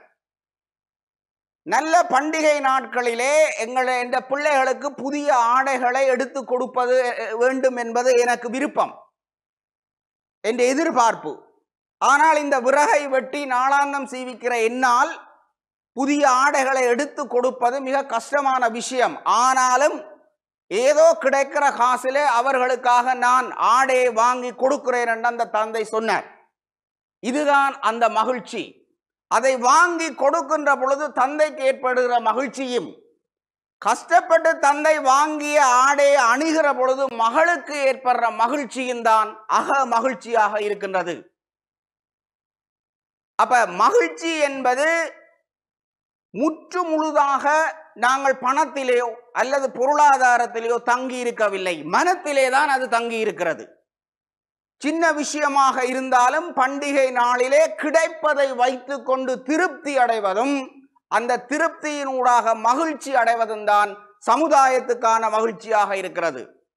நல்ல பண்டிகை நாட்களிலே எங்களை இந்த பிள்ளைகளுக்கு புதிய ஆடைகளை எடுத்து கொடுப்பது அஹ், வேண்டும் என்பது எனக்கு விருப்பம் என்ற எதிர்பார்ப்பு ஆனால் இந்த விறகை வெட்டி நாளாந்தம் சீவிக்கிற என்னால் புதிய ஆடைகளை எடுத்து கொடுப்பது மிக கஷ்டமான விஷயம் ஆனாலும் ஏதோ கிடைக்கிற காசிலே அவர்களுக்காக நான் ஆடையை வாங்கி கொடுக்கிறேன் என்று அந்த தந்தை சொன்னார் இதுதான் அந்த மகிழ்ச்சி அதை வாங்கி கொடுக்கின்ற பொழுது தந்தைக்கு ஏற்படுகிற மகிழ்ச்சியும் கஷ்டப்பட்டு தந்தை வாங்கிய ஆடையை அணுகிற பொழுது மகளுக்கு ஏற்படுற மகிழ்ச்சியும் தான் அக மகிழ்ச்சியாக இருக்கின்றது அப்ப மகிழ்ச்சி என்பது முற்று முழுதாக நாங்கள் பணத்திலேயோ அல்லது பொருளாதாரத்திலேயோ தங்கி இருக்கவில்லை மனத்திலே தான் அது தங்கி இருக்கிறது சின்ன விஷயமாக இருந்தாலும் பண்டிகை நாளிலே கிடைப்பதை வைத்துக்கொண்டு திருப்தி அடைவதும் அந்த திருப்தியினூடாக மகிழ்ச்சி அடைவதும் தான் சமுதாயத்துக்கான மகிழ்ச்சியாக இருக்கிறது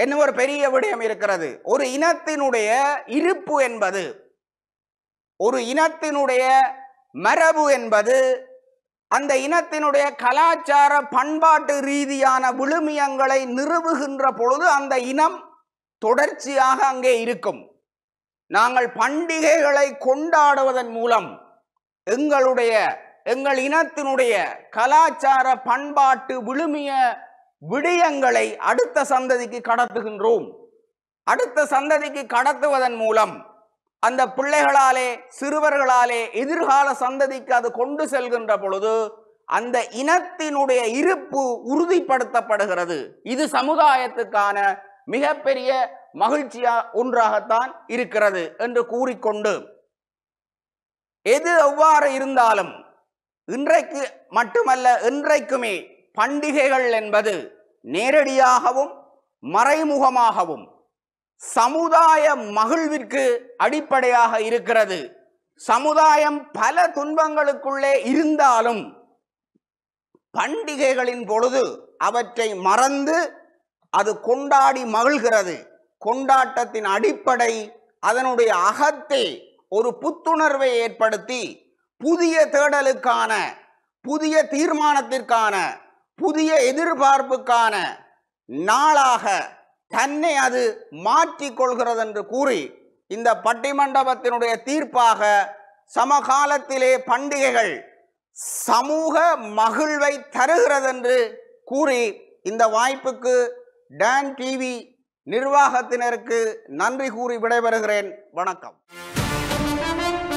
என்னும் ஒரு பெரிய விடயம் இருக்கிறது ஒரு இனத்தினுடைய இருப்பு என்பது ஒரு இனத்தினுடைய மரபு என்பது அந்த இனத்தினுடைய கலாச்சார பண்பாட்டு ரீதியான விழுமியங்களை நிறுவுகின்ற பொழுது அந்த இனம் தொடர்ச்சியாக அங்கே இருக்கும் நாங்கள் பண்டிகைகளை கொண்டாடுவதன் மூலம் எங்களுடைய எங்கள் இனத்தினுடைய கலாச்சார பண்பாட்டு விழுமிய விடயங்களை அடுத்த சந்ததிக்கு கடத்துகின்றோம் அடுத்த சந்ததிக்கு கடத்துவதன் மூலம் அந்த பிள்ளைகளாலே சிறுவர்களாலே எதிர்கால சந்ததிக்கு அது கொண்டு செல்கின்ற பொழுது அந்த இனத்தினுடைய இருப்பு உறுதிப்படுத்தப்படுகிறது இது சமுதாயத்துக்கான மிகப்பெரிய மகிழ்ச்சியா ஒன்றாகத்தான் இருக்கிறது என்று கூறிக்கொண்டு எது எவ்வாறு இருந்தாலும் இன்றைக்கு மட்டுமல்ல என்றைக்குமே பண்டிகைகள் என்பது நேரடியாகவும் மறைமுகமாகவும் சமுதாய மகிழ்விற்கு அடிப்படையாக இருக்கிறது சமுதாயம் பல துன்பங்களுக்குள்ளே இருந்தாலும் பண்டிகைகளின் பொழுது அவற்றை மறந்து அது கொண்டாடி மகிழ்கிறது கொண்டாட்டத்தின் அடிப்படை அதனுடைய அகத்தே ஒரு புத்துணர்வை ஏற்படுத்தி புதிய தேடலுக்கான புதிய தீர்மானத்திற்கான புதிய எதிர்பார்ப்புக்கான நாளாக தன்னை அது மாற்றிக் கொள்கிறது என்று கூறி இந்த பட்டிமண்டபத்தினுடைய தீர்ப்பாக சமகாலத்திலே பண்டிகைகள் சமூக மகிழ்வை தருகிறது என்று கூறி இந்த வாய்ப்புக்கு டான் டிவி நிர்வாகத்தினருக்கு நன்றி கூறி விடைபெறுகிறேன் வணக்கம்